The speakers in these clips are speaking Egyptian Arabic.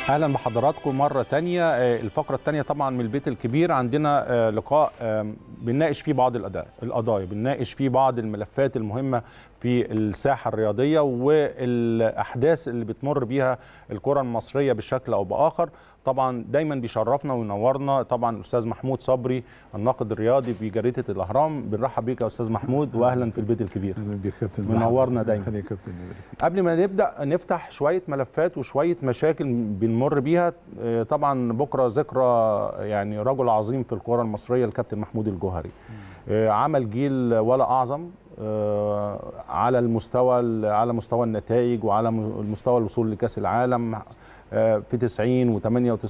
اهلا بحضراتكم مره تانية آه، الفقره التانية طبعا من البيت الكبير عندنا آه، لقاء آم، بنناقش فيه بعض الأداء القضايا بنناقش فيه بعض الملفات المهمه في الساحه الرياضيه والاحداث اللي بتمر بيها الكره المصريه بشكل او باخر طبعا دايما بيشرفنا وينورنا طبعا الاستاذ محمود صبري الناقد الرياضي بجريده الاهرام بنرحب بيك يا استاذ محمود واهلا في البيت الكبير اهلا بيك يا كابتن منورنا دايما. خليك يا كابتن يبارك فيك. قبل ما نبدا نفتح شويه ملفات وشويه مشاكل بنمر بيها آه، طبعا بكره ذكرى يعني رجل عظيم في الكره المصريه الكابتن محمود الجوهري آه، عمل جيل ولا اعظم آه، على المستوى على مستوى النتائج وعلى م- مستوى الوصول لكاس العالم آه، في 90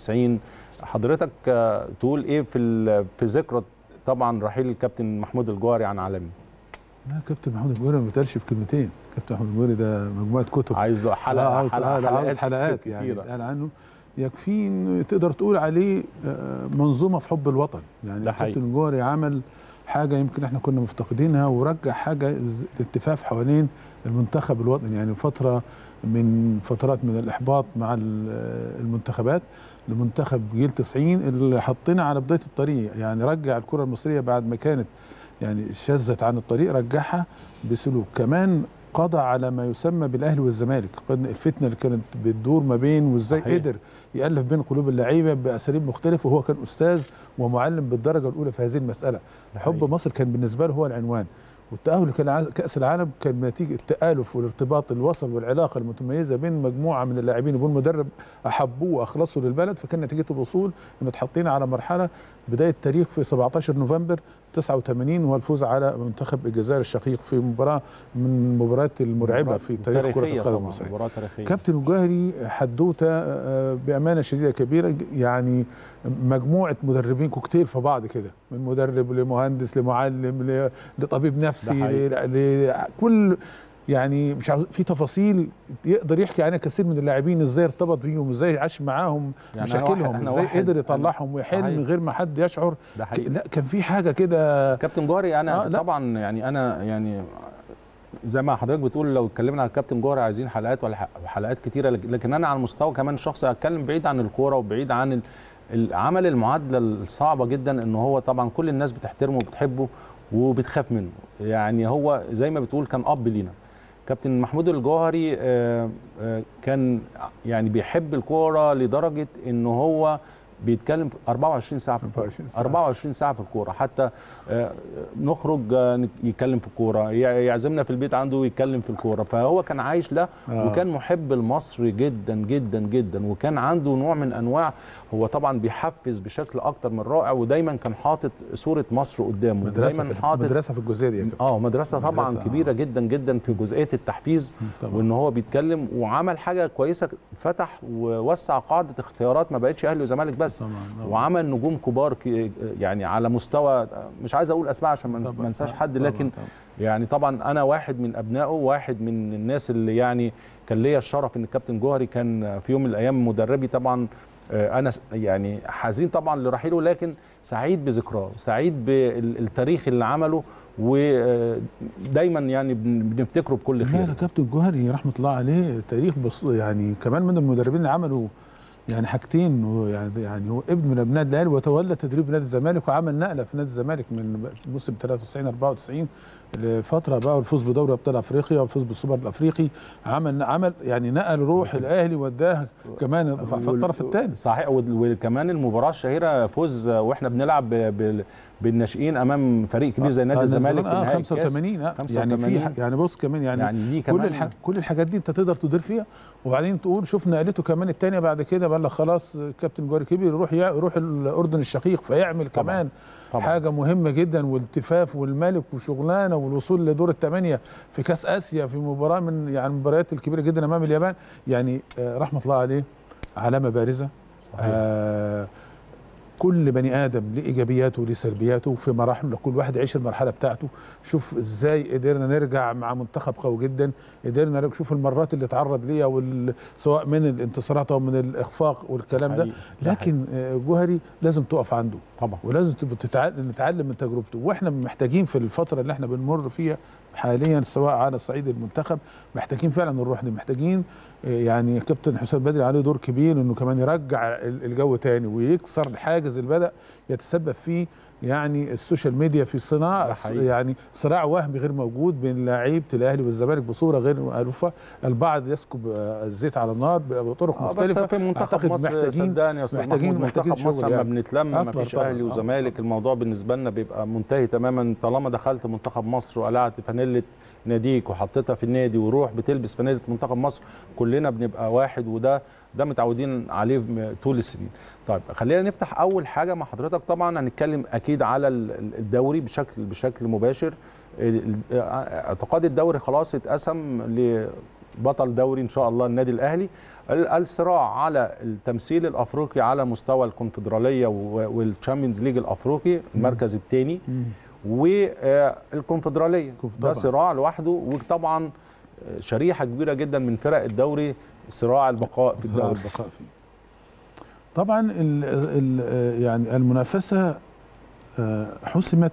و98 حضرتك آه، تقول ايه في ال- في ذكرى طبعا رحيل الكابتن محمود الجوهري عن عالمي لا كابتن محمود الجوهري ما بيتقالش في كلمتين كابتن محمود الجوهري ده مجموعه كتب عايز له حلقه آه، عاوز حلقه حلقات, عاوز حلقات كتيرة. يعني يتقال عنه يكفي انه تقدر تقول عليه آه، منظومه في حب الوطن يعني ده حقيقي. كابتن الجوهري عمل حاجه يمكن احنا كنا مفتقدينها ورجع حاجه ز- الالتفاف حوالين المنتخب الوطني يعني فتره من فترات من الاحباط مع ال- المنتخبات لمنتخب جيل 90 اللي حطينا على بدايه الطريق يعني رجع الكره المصريه بعد ما كانت يعني شذت عن الطريق رجعها بسلوك كمان قضى على ما يسمى بالاهلي والزمالك قد- الفتنه اللي كانت بتدور ما بين وازاي صحيح. قدر يالف بين قلوب اللعيبه باساليب مختلفه وهو كان استاذ ومعلم بالدرجه الاولى في هذه المساله ده حب حقيقي. مصر كان بالنسبه له هو العنوان والتاهل لكاس العالم كان نتيجه التالف والارتباط اللي وصل والعلاقه المتميزه بين مجموعه من اللاعبين وبين مدرب احبوه واخلصوا للبلد فكان نتيجه الوصول ان اتحطينا على مرحله بدايه تاريخ في 17 نوفمبر 89 والفوز على منتخب الجزائر الشقيق في مباراه من المباريات المرعبه في تاريخ كره تاريخية القدم طبعاً، المصريه مباراة تاريخية كابتن الجوهري حدوته آه، بامانه شديده كبيره يعني مجموعه مدربين كوكتيل في بعض كده من مدرب لمهندس لمعلم ل- لطبيب نفسي ده ل- لكل يعني مش عاوز في تفاصيل يقدر يحكي عنها كثير من اللاعبين ازاي ارتبط بيهم ازاي عاش معاهم يعني أنا مشاكلهم واحد- أنا ازاي واحد- قدر أنا- يطلعهم ويحل صحيح. من غير ما حد يشعر ده ك- حقيقي لا كان في حاجه كده كابتن جوهري انا آه، آه لا. طبعا يعني انا يعني زي ما حضرتك بتقول لو اتكلمنا على الكابتن جوهري عايزين حلقات ولا ح- حلقات كتيره لك- لكن انا على المستوى كمان شخصي اتكلم بعيد عن الكوره وبعيد عن ال- ال- عمل المعادله الصعبه جدا ان هو طبعا كل الناس بتحترمه وبتحبه وبتخاف منه يعني هو زي ما بتقول كان اب لينا كابتن محمود الجوهري آه، آه، كان يعني بيحب الكوره لدرجه ان هو بيتكلم 24 ساعه في الكوره 24 ساعة. 24 ساعه في الكوره حتى آه، نخرج آه، نت- يتكلم في الكوره يع- يعزمنا في البيت عنده يتكلم في الكوره فهو كان عايش ده آه. وكان محب لمصر جدا جدا جدا وكان عنده نوع من انواع هو طبعا بيحفز بشكل اكتر من رائع ودايما كان حاطط صوره مصر قدامه مدرسه دايما في حاطط مدرسه في الجزئيه دي يا كابتن. اه مدرسه طبعا مدرسة، كبيره آه. جدا جدا في جزئيه التحفيز طبعا. وان هو بيتكلم وعمل حاجه كويسه فتح ووسع قاعده اختيارات ما بقتش اهلي وزمالك بس طبعا طبعا. وعمل نجوم كبار ك- يعني على مستوى مش عايز اقول اسماء عشان ما- طبعاً. ما انساش آه، حد طبعاً، لكن طبعاً. يعني طبعا انا واحد من ابنائه واحد من الناس اللي يعني كان ليا الشرف ان الكابتن جوهري كان في يوم من الايام مدربي طبعا آه، انا س- يعني حزين طبعا لرحيله لكن سعيد بذكراه سعيد بالتاريخ اللي عمله ودايما يعني بن- بنفتكره بكل لا خير لا كابتن جوهري رحمه الله عليه تاريخ بص يعني كمان من المدربين اللي عملوا يعني حاجتين هو يعني يعني هو ابن من ابناء الاهلي وتولى تدريب نادي الزمالك وعمل نقله في نادي الزمالك من موسم 93 94 لفتره بقى والفوز بدوري ابطال افريقيا والفوز بالسوبر الافريقي عمل عمل يعني نقل روح الاهلي وداها كمان في الطرف الثاني صحيح وال- وكمان المباراه الشهيره فوز واحنا بنلعب ب- ب- بالناشئين امام فريق كبير زي نادي الزمالك في اه نهائي الكاس. 85 آه يعني في 85. يعني بص كمان يعني, يعني دي كل كمان الح... كل الحاجات دي انت تقدر تدير فيها وبعدين تقول شوف نقلته كمان الثانيه بعد كده بقى لك خلاص كابتن جوهري كبير يروح يع... يروح الاردن الشقيق فيعمل طبعاً. كمان طبعاً. حاجه مهمه جدا والالتفاف والملك وشغلانه والوصول لدور الثمانيه في كاس اسيا في مباراه من يعني المباريات الكبيره جدا امام اليابان يعني آه رحمه الله عليه علامه بارزه صحيح. آه كل بني ادم له ايجابياته وليه سلبياته في مراحله كل واحد يعيش المرحله بتاعته شوف ازاي قدرنا نرجع مع منتخب قوي جدا قدرنا نرجع شوف المرات اللي اتعرض ليها وال... سواء من الانتصارات او من الاخفاق والكلام ده حقيقي. ده لكن آه، جوهري لازم تقف عنده طبعا ولازم تبقى تتع- نتعلم من تجربته واحنا محتاجين في الفتره اللي احنا بنمر فيها حاليا سواء على صعيد المنتخب محتاجين فعلا الروح دي محتاجين آه، يعني كابتن حسام بدري عليه دور كبير انه كمان يرجع ال- الجو تاني ويكسر الحاجز اللي بدا يتسبب فيه يعني السوشيال ميديا في ده صناعه حقيقي. يعني صراع وهمي غير موجود بين لعيبه الاهلي والزمالك بصوره غير مألوفه البعض يسكب آه، الزيت على النار بطرق آه، بس مختلفه في منتخب أعتقد مصر محتاجين- صدقني يا استاذ محتاجين- محمود محتاجين منتخب مصر شغل لما يعني. بنتلم ما أكبر فيش طبعاً. اهلي آه. وزمالك الموضوع بالنسبه لنا بيبقى منتهي تماما طالما دخلت منتخب مصر وقلعت فانيله ناديك وحطيتها في النادي وروح بتلبس فانيله منتخب مصر كلنا بنبقى واحد وده ده متعودين عليه م- طول السنين. طيب خلينا نفتح اول حاجه مع حضرتك طبعا هنتكلم اكيد على ال- ال- الدوري بشكل بشكل مباشر ال- ال- اعتقاد الدوري خلاص اتقسم لبطل دوري ان شاء الله النادي الاهلي ال- الصراع على التمثيل الافريقي على مستوى الكونفدراليه والتشامبيونز ليج الافريقي المركز الثاني والكونفدراليه ده طبعاً. صراع لوحده وطبعا شريحه كبيره جدا من فرق الدوري صراع البقاء في صراع الدوري البقاء فيه طبعا ال ال يعني المنافسه آه، حسمت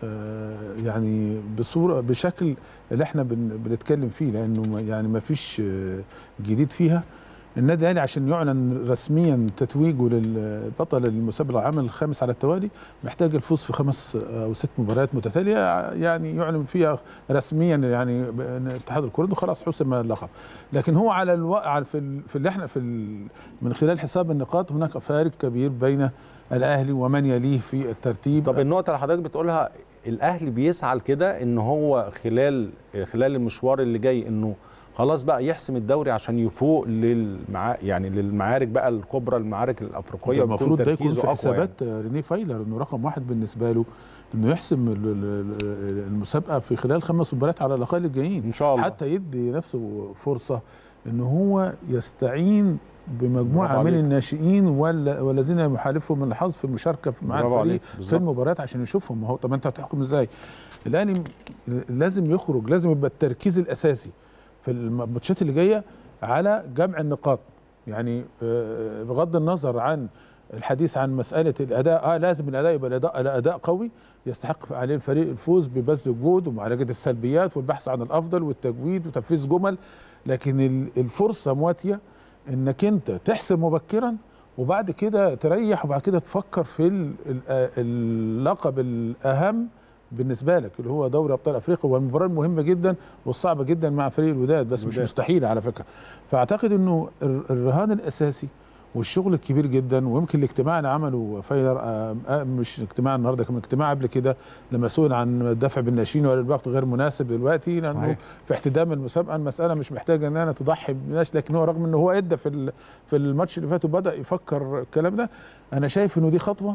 آه، يعني بصوره بشكل اللي احنا بن- بنتكلم فيه لانه ما- يعني ما فيش آه، جديد فيها النادي الاهلي عشان يعلن رسميا تتويجه للبطل المسابقه العام الخامس على التوالي محتاج الفوز في خمس او ست مباريات متتاليه يعني يعلن فيها رسميا يعني بأن اتحاد الكره إنه خلاص حسم اللقب لكن هو على الو... على في ال... في اللي احنا في ال... من خلال حساب النقاط هناك فارق كبير بين الاهلي ومن يليه في الترتيب طب النقطة اللي حضرتك بتقولها الأهلي بيسعى لكده إن هو خلال خلال المشوار اللي جاي إنه خلاص بقى يحسم الدوري عشان يفوق للمعا يعني للمعارك بقى الكبرى المعارك الأفريقية ده ويكون المفروض ده يكون تركيزه في أقوى حسابات يعني. ريني فايلر انه رقم واحد بالنسبه له انه يحسم ال- ال- ال- المسابقه في خلال خمس مباريات على الاقل الجايين إن شاء الله حتى يدي نفسه فرصه ان هو يستعين بمجموعه برافو من عليك. الناشئين ولا والذين يحالفهم من الحظ في المشاركه مع برافو الفريق عليك، في بالظبط. المباريات عشان يشوفهم ما هو طب انت هتحكم ازاي؟ الاهلي لازم يخرج لازم يبقى التركيز الاساسي في الماتشات اللي جايه على جمع النقاط يعني آه، بغض النظر عن الحديث عن مساله الاداء اه لازم الاداء يبقى الاداء الاداء قوي يستحق عليه الفريق الفوز ببذل الجهد ومعالجه السلبيات والبحث عن الافضل والتجويد وتنفيذ جمل لكن ال- الفرصه مواتيه انك انت تحسم مبكرا وبعد كده تريح وبعد كده تفكر في ال- ال- آه، اللقب الاهم بالنسبه لك اللي هو دوري ابطال افريقيا والمباراه المهمه جدا والصعبه جدا مع فريق الوداد بس مش الوداد. مستحيله على فكره فاعتقد انه الر- الرهان الاساسي والشغل الكبير جدا ويمكن الاجتماع اللي عمله فايلر آه، آه، مش اجتماع النهارده كمان اجتماع قبل كده لما سئل عن الدفع بالناشئين ولا الوقت غير مناسب دلوقتي لانه صحيح. في احتدام المسابقه المساله مش محتاجه ان انا تضحي بناس لكن هو رغم ان هو ادى في ال- في الماتش اللي فات وبدا يفكر الكلام ده انا شايف انه دي خطوه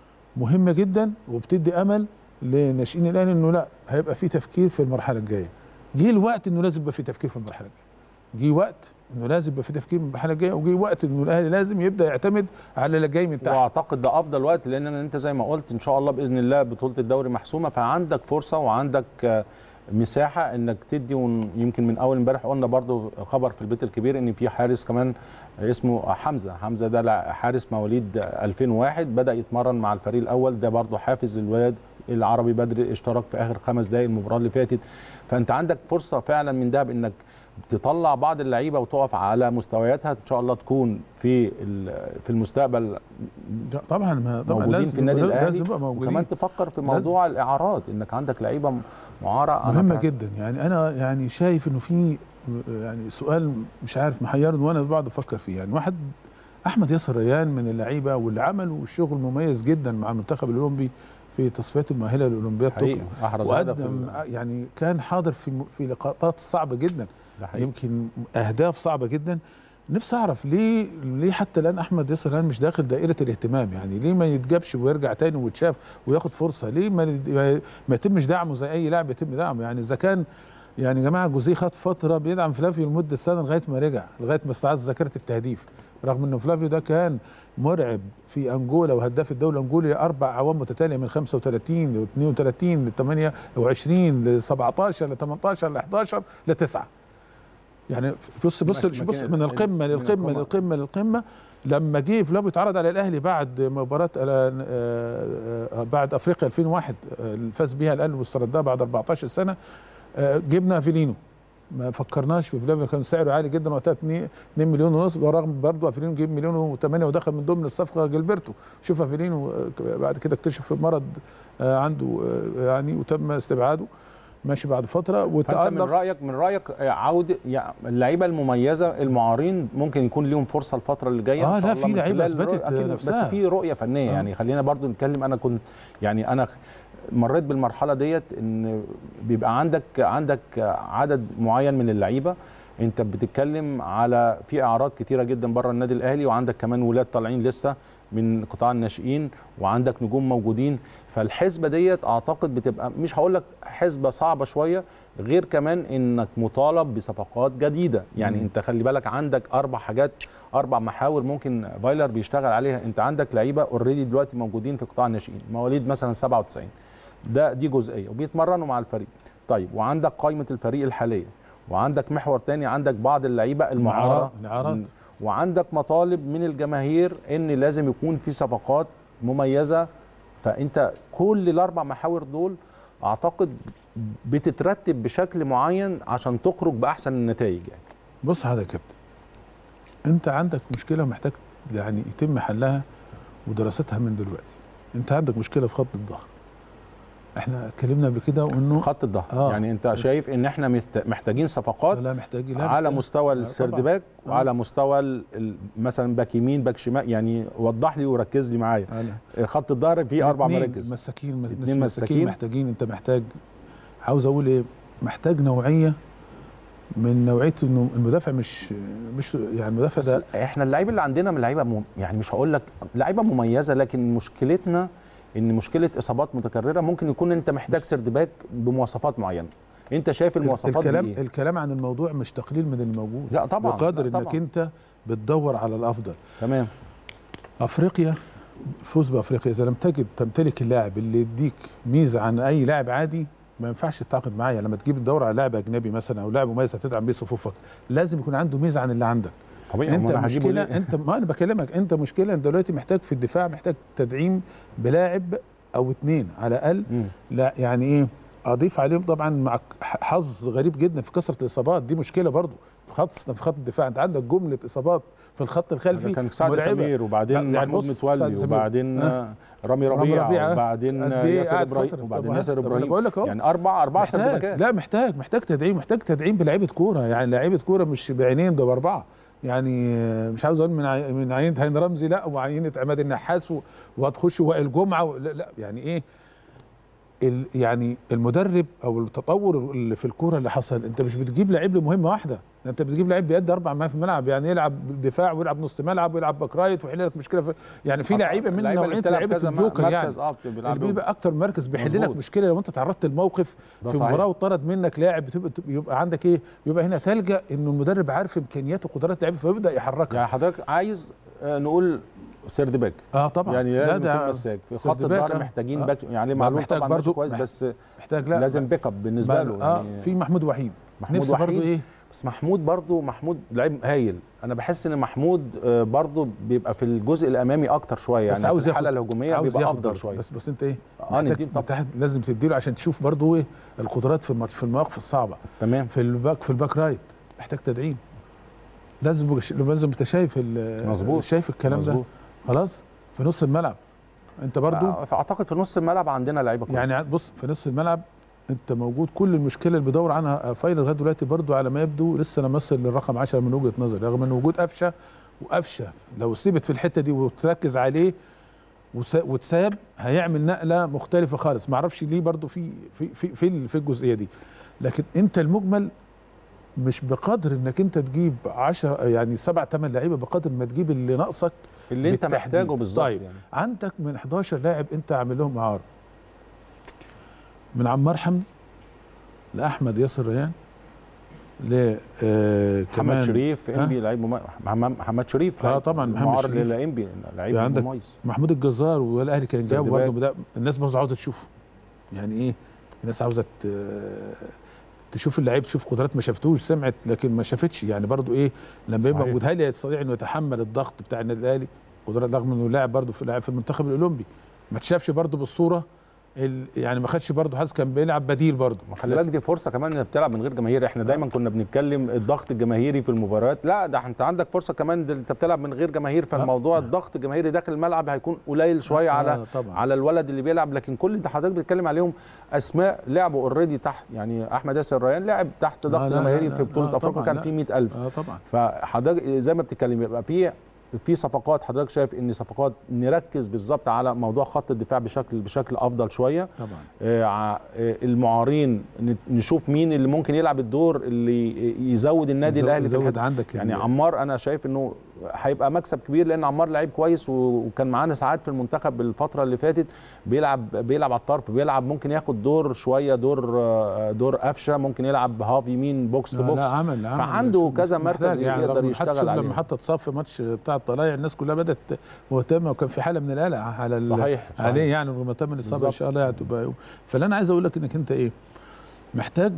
مهمه جدا وبتدي امل لناشئين الاهلي انه لا هيبقى في تفكير في المرحله الجايه جه الوقت انه لازم يبقى في تفكير في المرحله الجايه جه وقت انه لازم يبقى في تفكير في المرحله الجايه وجه وقت انه الاهلي لازم يبدا يعتمد على اللي جاي من تحت واعتقد ده افضل وقت لان انت زي ما قلت ان شاء الله باذن الله بطوله الدوري محسومه فعندك فرصه وعندك آه، مساحه انك تدي ويمكن من اول امبارح قلنا برضو خبر في البيت الكبير ان في حارس كمان اسمه حمزه حمزه ده لع- حارس مواليد 2001 بدا يتمرن مع الفريق الاول ده برضو حافز الولاد العربي بدر اشترك في اخر خمس دقائق المباراه اللي فاتت فانت عندك فرصه فعلا من ده بانك تطلع بعض اللعيبه وتقف على مستوياتها ان شاء الله تكون في ال- في المستقبل لا، طبعا ما طبعا موجودين لازم في النادي يبقى- الاهلي لازم يبقى موجودين وكمان تفكر في موضوع الاعارات انك عندك لعيبه معاره أنا مهمه فاهم. جدا يعني انا يعني شايف انه في يعني سؤال مش عارف محيرني وانا بقعد افكر فيه يعني واحد احمد ياسر ريان من اللعيبه واللي عملوا شغل مميز جدا مع المنتخب الاولمبي في تصفيات المؤهله للاولمبياد حقيقي طوكيو احرز هدف في وقدم ال- يعني كان حاضر في في لقاءات صعبه جدا ده حقيقي. يمكن اهداف صعبه جدا نفسي اعرف ليه ليه حتى الان احمد ياسر الان مش داخل دائره الاهتمام يعني ليه ما يتجابش ويرجع تاني ويتشاف وياخد فرصه ليه ما ما- ما يتمش دعمه زي اي لاعب يتم دعمه يعني اذا كان يعني يا جماعه جوزيه خد فتره بيدعم فلافيو لمده سنه لغايه ما رجع لغايه ما استعاد ذاكره التهديف رغم انه فلافيو ده كان مرعب في انجولا وهداف الدوله الانجولي اربع اعوام متتاليه من 35 ل 32 ل 28 ل 17 ل 18 ل 11 ل 9 يعني بص بص مكان- بص من القمه من للقمه القمة. للقمه للقمه لما جه فلافيو اتعرض على الاهلي بعد مباراه آه، آه، بعد افريقيا 2001 آه، اللي فاز بيها الاهلي واستردها بعد 14 سنه آه، جبنا افيلينو ما فكرناش في فلافيو كان سعره عالي جدا وقتها 2 مليون ونص ورغم برضه افيلينو جيب مليون و8 ودخل من ضمن الصفقه جilberto شوف افيلينو آه، بعد كده اكتشف مرض آه، عنده آه، يعني وتم استبعاده ماشي بعد فتره فانت من وتالق رايك من رايك عوده يعني اللعيبه المميزه المعارين ممكن يكون ليهم فرصه الفتره اللي جايه آه، إن شاء لا، الله في من لعيبة خلال أثبتت الرؤية. أكيد نفسها. بس في رؤيه فنيه آه. يعني خلينا برضو نتكلم انا كنت يعني انا مريت بالمرحله ديت ان بيبقى عندك عندك عدد معين من اللعيبه انت بتتكلم على في اعراض كتيره جدا بره النادي الاهلي وعندك كمان ولاد طالعين لسه من قطاع الناشئين وعندك نجوم موجودين فالحسبه ديت اعتقد بتبقى مش هقول لك حسبه صعبه شويه غير كمان انك مطالب بصفقات جديده يعني مم. انت خلي بالك عندك اربع حاجات اربع محاور ممكن فايلر بيشتغل عليها انت عندك لعيبه اوريدي دلوقتي موجودين في قطاع الناشئين مواليد مثلا 97 ده دي جزئيه وبيتمرنوا مع الفريق طيب وعندك قائمه الفريق الحاليه وعندك محور تاني عندك بعض اللعيبه المعاره الإعارات. م- وعندك مطالب من الجماهير ان لازم يكون في صفقات مميزه فانت كل الاربع محاور دول اعتقد بتترتب بشكل معين عشان تخرج باحسن النتائج يعني بص حضرتك يا كابتن انت عندك مشكله محتاج يعني يتم حلها ودراستها من دلوقتي انت عندك مشكله في خط الظهر احنا اتكلمنا قبل كده وانه خط الظهر آه. يعني انت شايف ان احنا محت- محتاجين صفقات لا محتاج لا على محتاج. مستوى طبعاً. السردباك آه. وعلى مستوى ال- ال- مثلا باك يمين باك شمال يعني وضح لي وركز لي معايا أنا. خط الظهر فيه اربع اتنين مراكز مساكين مس- اتنين مساكين مساكين. محتاجين انت محتاج عاوز اقول ايه محتاج نوعيه من نوعيه انه المدافع مش مش يعني المدافع بس ده احنا اللعيبه اللي عندنا من لعيبه مم... يعني مش هقول لك لعيبه مميزه لكن مشكلتنا ان مشكله اصابات متكرره ممكن يكون انت محتاج سردباك بمواصفات معينه انت شايف المواصفات الكلام دي إيه؟ الكلام عن الموضوع مش تقليل من الموجود لا طبعا بقدر لا انك طبعاً. انت بتدور على الافضل تمام افريقيا الفوز بافريقيا اذا لم تجد تمتلك اللاعب اللي يديك ميزه عن اي لاعب عادي ما ينفعش تتعاقد معايا لما تجيب تدور على لاعب اجنبي مثلا او لاعب مميز هتدعم بيه صفوفك لازم يكون عنده ميزه عن اللي عندك طبيعي انت أمال أنا هجيبه مشكله ليه؟ انت ما انا بكلمك انت مشكله انت دلوقتي محتاج في الدفاع محتاج تدعيم بلاعب او اتنين على الاقل مم. لا يعني ايه اضيف عليهم طبعا مع حظ غريب جدا في كثره الاصابات دي مشكله برضو في خط في خط الدفاع انت عندك جمله اصابات في الخط الخلفي ده كان سعد مرعبة. سمير لا، وبعدين يعني محمود بص، سعد متولي سمير. وبعدين ها؟ رامي رامي ربيعه ربيعة. وبعدين قد إيه ياسر قاعد ابراهيم فترة. وبعدين طب ياسر طب أنا ابراهيم بقول لك أهو. يعني اربع اربع محتاج سردباكات لا محتاج محتاج تدعيم محتاج تدعيم بلعيبه كوره يعني لعيبه كوره مش بعينين ده باربعه يعني آه، مش عاوز اقول من عي- من عينه هاني رمزي لا وعينه عماد النحاس و- وهتخش وائل جمعه و- لا, لا يعني ايه ال يعني المدرب او التطور اللي في الكوره اللي حصل انت مش بتجيب لعيب لمهمه واحده ده انت بتجيب لعيب بيأدي اربع ما في الملعب يعني يلعب دفاع ويلعب نص ملعب ويلعب باك رايت ويحل لك مشكله في يعني في لعيبه من اللعيبة اللي نوعيه بتلعب لعيبه كذا الجوكر يعني مركز، اه اللي بيلعبوا بيبقى اكتر مركز بيحل لك مظبوط. مشكله لو انت تعرضت لموقف ده في صحيح. مباراه وطرد منك لاعب بتبقى يبقى عندك ايه يبقى هنا تلجا انه المدرب عارف امكانيات وقدرات لعيبه فيبدا يحركها يعني حضرتك عايز آه، نقول سردباك اه طبعا يعني لا لازم ده يكون مساك في خط سردباك، الظهر آه. محتاجين آه. باك يعني ما معلوم محتاج طبعا برضو- ماشي كويس مح- بس محتاج لا لازم بيك اب بالنسبه له اه يعني في محمود وحيد محمود نفسي برضو وحيد ايه بس محمود برضو محمود لعيب هايل انا بحس ان محمود آه، برضو بيبقى في الجزء الامامي اكتر شويه يعني بس عاوز في الحاله ياخد- الهجوميه عاوز بيبقى ياخد افضل برضو. شويه بس بس انت ايه اه محتاج- نديله طبعا محتاج- لازم تديله عشان تشوف برضو ايه القدرات في الماتش في المواقف الصعبه تمام في الباك في الباك رايت محتاج تدعيم لازم لازم انت شايف ال- مظبوط. شايف الكلام مظبوط. ده خلاص في نص الملعب انت برضو آه، فاعتقد في نص الملعب عندنا لعيبه كويسه يعني بص في نص الملعب انت موجود كل المشكله اللي بيدور عنها فايلر لغايه دلوقتي برضو على ما يبدو لسه لم يصل للرقم 10 من وجهه نظري رغم ان وجود قفشه وقفشه لو سيبت في الحته دي وتركز عليه وس- وتساب هيعمل نقله مختلفه خالص ما اعرفش ليه برضو في في في في, في الجزئيه دي لكن انت المجمل مش بقدر انك انت تجيب 10 يعني سبع ثمان لعيبه بقدر ما تجيب اللي ناقصك اللي انت بالتحديد. محتاجه بالظبط طيب. يعني عندك من 11 لاعب انت عامل لهم اعاره من عمار حمدي لاحمد ياسر ريان ل آه محمد كمان شريف ها؟ انبي لعيب مميز محمد محمد شريف آه لعيب طبعا محمد معار شريف. لانبي لعيب يعني عندك مميز محمود الجزار والاهلي كان جاب سردباك. برضه بدأ الناس برضه عاوزه تشوفه يعني ايه الناس عاوزه ت- تشوف اللعيب تشوف قدرات ما شافتوش سمعت لكن ما شافتش يعني برضه ايه لما يبقى صحيح. موجود هل يستطيع انه يتحمل الضغط بتاع النادي الاهلي قدرات رغم انه لاعب برضه في لاعب في المنتخب الاولمبي ما تشافش برضه بالصوره ال- يعني ما خدش برضه حاسس كان بيلعب بديل برضه ما خلي بالك دي فرصه كمان انك بتلعب من غير جماهير احنا دايما كنا بنتكلم الضغط الجماهيري في المباريات لا ده انت عندك فرصه كمان ده انت بتلعب من غير جماهير فالموضوع الضغط الجماهيري داخل الملعب هيكون قليل شويه آه، على طبعاً. على الولد اللي بيلعب لكن كل اللي حضرتك بتتكلم عليهم اسماء لعبوا اوريدي تحت يعني احمد ياسر ريان لعب تحت آه، ضغط لا، لا، جماهيري لا، في بطوله آه، افريقيا طبعاً، كان لا. في 100000 اه طبعا فحضرتك زي ما بتتكلم يبقى في في صفقات حضرتك شايف ان صفقات نركز بالظبط على موضوع خط الدفاع بشكل بشكل افضل شويه طبعا آه، ع- آه، المعارين ن- نشوف مين اللي ممكن يلعب الدور اللي يزود النادي يزود- الاهلي في يزود الحتة. عندك يعني ال- عمار انا شايف انه هيبقى مكسب كبير لان عمار لعيب كويس و- وكان معانا ساعات في المنتخب الفتره اللي فاتت بيلعب بيلعب على الطرف بيلعب ممكن ياخد دور شويه دور آه، دور قفشه ممكن يلعب هاف يمين بوكس تو لا, بوكس لا عمل عمل فعنده بس- كذا بس مركز محتاج يعني يقدر رغم حتى يشتغل شوف عليه. لما حط اتصاب في ماتش بتاع الطلائع الناس كلها بدات مهتمه وكان في حاله من القلق على ال- صحيح، صحيح. عليه يعني رغم تم الاصابه ان بالظبط. شاء الله هتبقى يوم فاللي انا عايز اقول لك انك انت ايه محتاج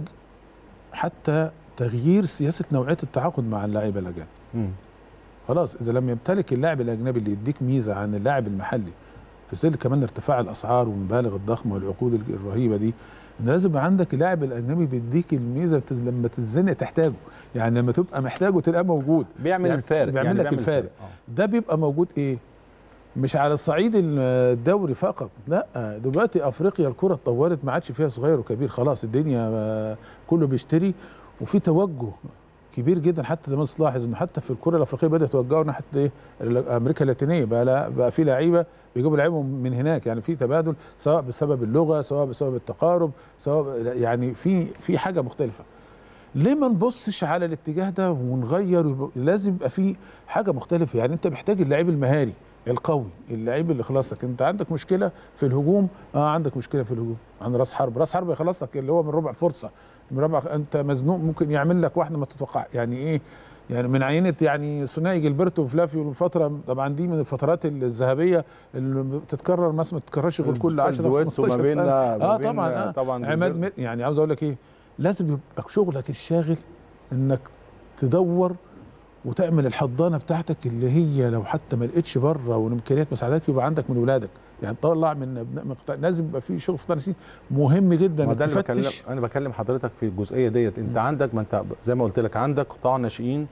حتى تغيير سياسه نوعيه التعاقد مع اللاعيبه الاجانب مم. خلاص اذا لم يمتلك اللاعب الاجنبي اللي يديك ميزه عن اللاعب المحلي في ظل كمان ارتفاع الاسعار والمبالغ الضخمه والعقود الج- الرهيبه دي ان لازم يبقى عندك اللاعب الاجنبي بيديك الميزه بت- لما تتزنق تحتاجه يعني لما تبقى محتاجه تلاقيه موجود بيعمل يعني الفارق بيعمل يعني لك الفارق. آه. ده بيبقى موجود ايه مش على الصعيد الدوري فقط لا دلوقتي افريقيا الكره اتطورت ما عادش فيها صغير وكبير خلاص الدنيا آه، كله بيشتري وفي توجه كبير جدا حتى زي ما تلاحظ انه حتى في الكره الافريقيه بدات توجهوا ناحيه ايه امريكا اللاتينيه بقى لا بقى في لعيبه بيجيبوا لعيبهم من هناك يعني في تبادل سواء بسبب اللغه سواء بسبب التقارب سواء يعني في في حاجه مختلفه ليه ما نبصش على الاتجاه ده ونغير ويبقى- لازم يبقى في حاجه مختلفه يعني انت محتاج اللعيب المهاري القوي اللعيب اللي خلاص لك انت عندك مشكله في الهجوم اه عندك مشكله في الهجوم عند راس حرب راس حرب يخلص لك اللي هو من ربع فرصه من ربع انت مزنوق ممكن يعمل لك واحده ما تتوقع يعني ايه يعني من عينه يعني ثنائي جilberto وفلافيو من فتره طبعا دي من الفترات الذهبيه اللي بتتكرر مثلا ما تتكررش غير كل 10 الدويتو 15 ما بين سنه ما اه بين طبعا آه طبعا عماد جilberto. مت- يعني عاوز اقول لك ايه لازم يبقى شغلك الشاغل انك تدور وتعمل الحضانه بتاعتك اللي هي لو حتى ما لقيتش بره والامكانيات ما ساعدتك يبقى عندك من ولادك يعني تطلع من ابناء من قطاع- لازم يبقى في شغل في قطاع الناشئين مهم جدا ما انك ده اللي بكلم تفتش انا بكلم حضرتك في الجزئيه ديت انت عندك ما انت زي ما قلت لك عندك قطاع ناشئين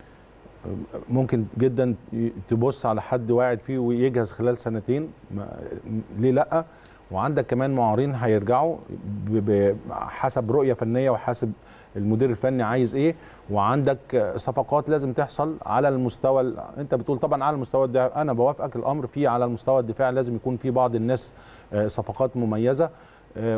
ممكن جدا ي- تبص على حد واعد فيه ويجهز خلال سنتين ما ليه لا وعندك كمان معارين هيرجعوا ب- ب- حسب رؤيه فنيه وحسب المدير الفني عايز ايه وعندك صفقات لازم تحصل على المستوى ال- انت بتقول طبعا على المستوى الدفاع انا بوافقك الامر فيه على المستوى الدفاع لازم يكون في بعض الناس آه، صفقات مميزه آه،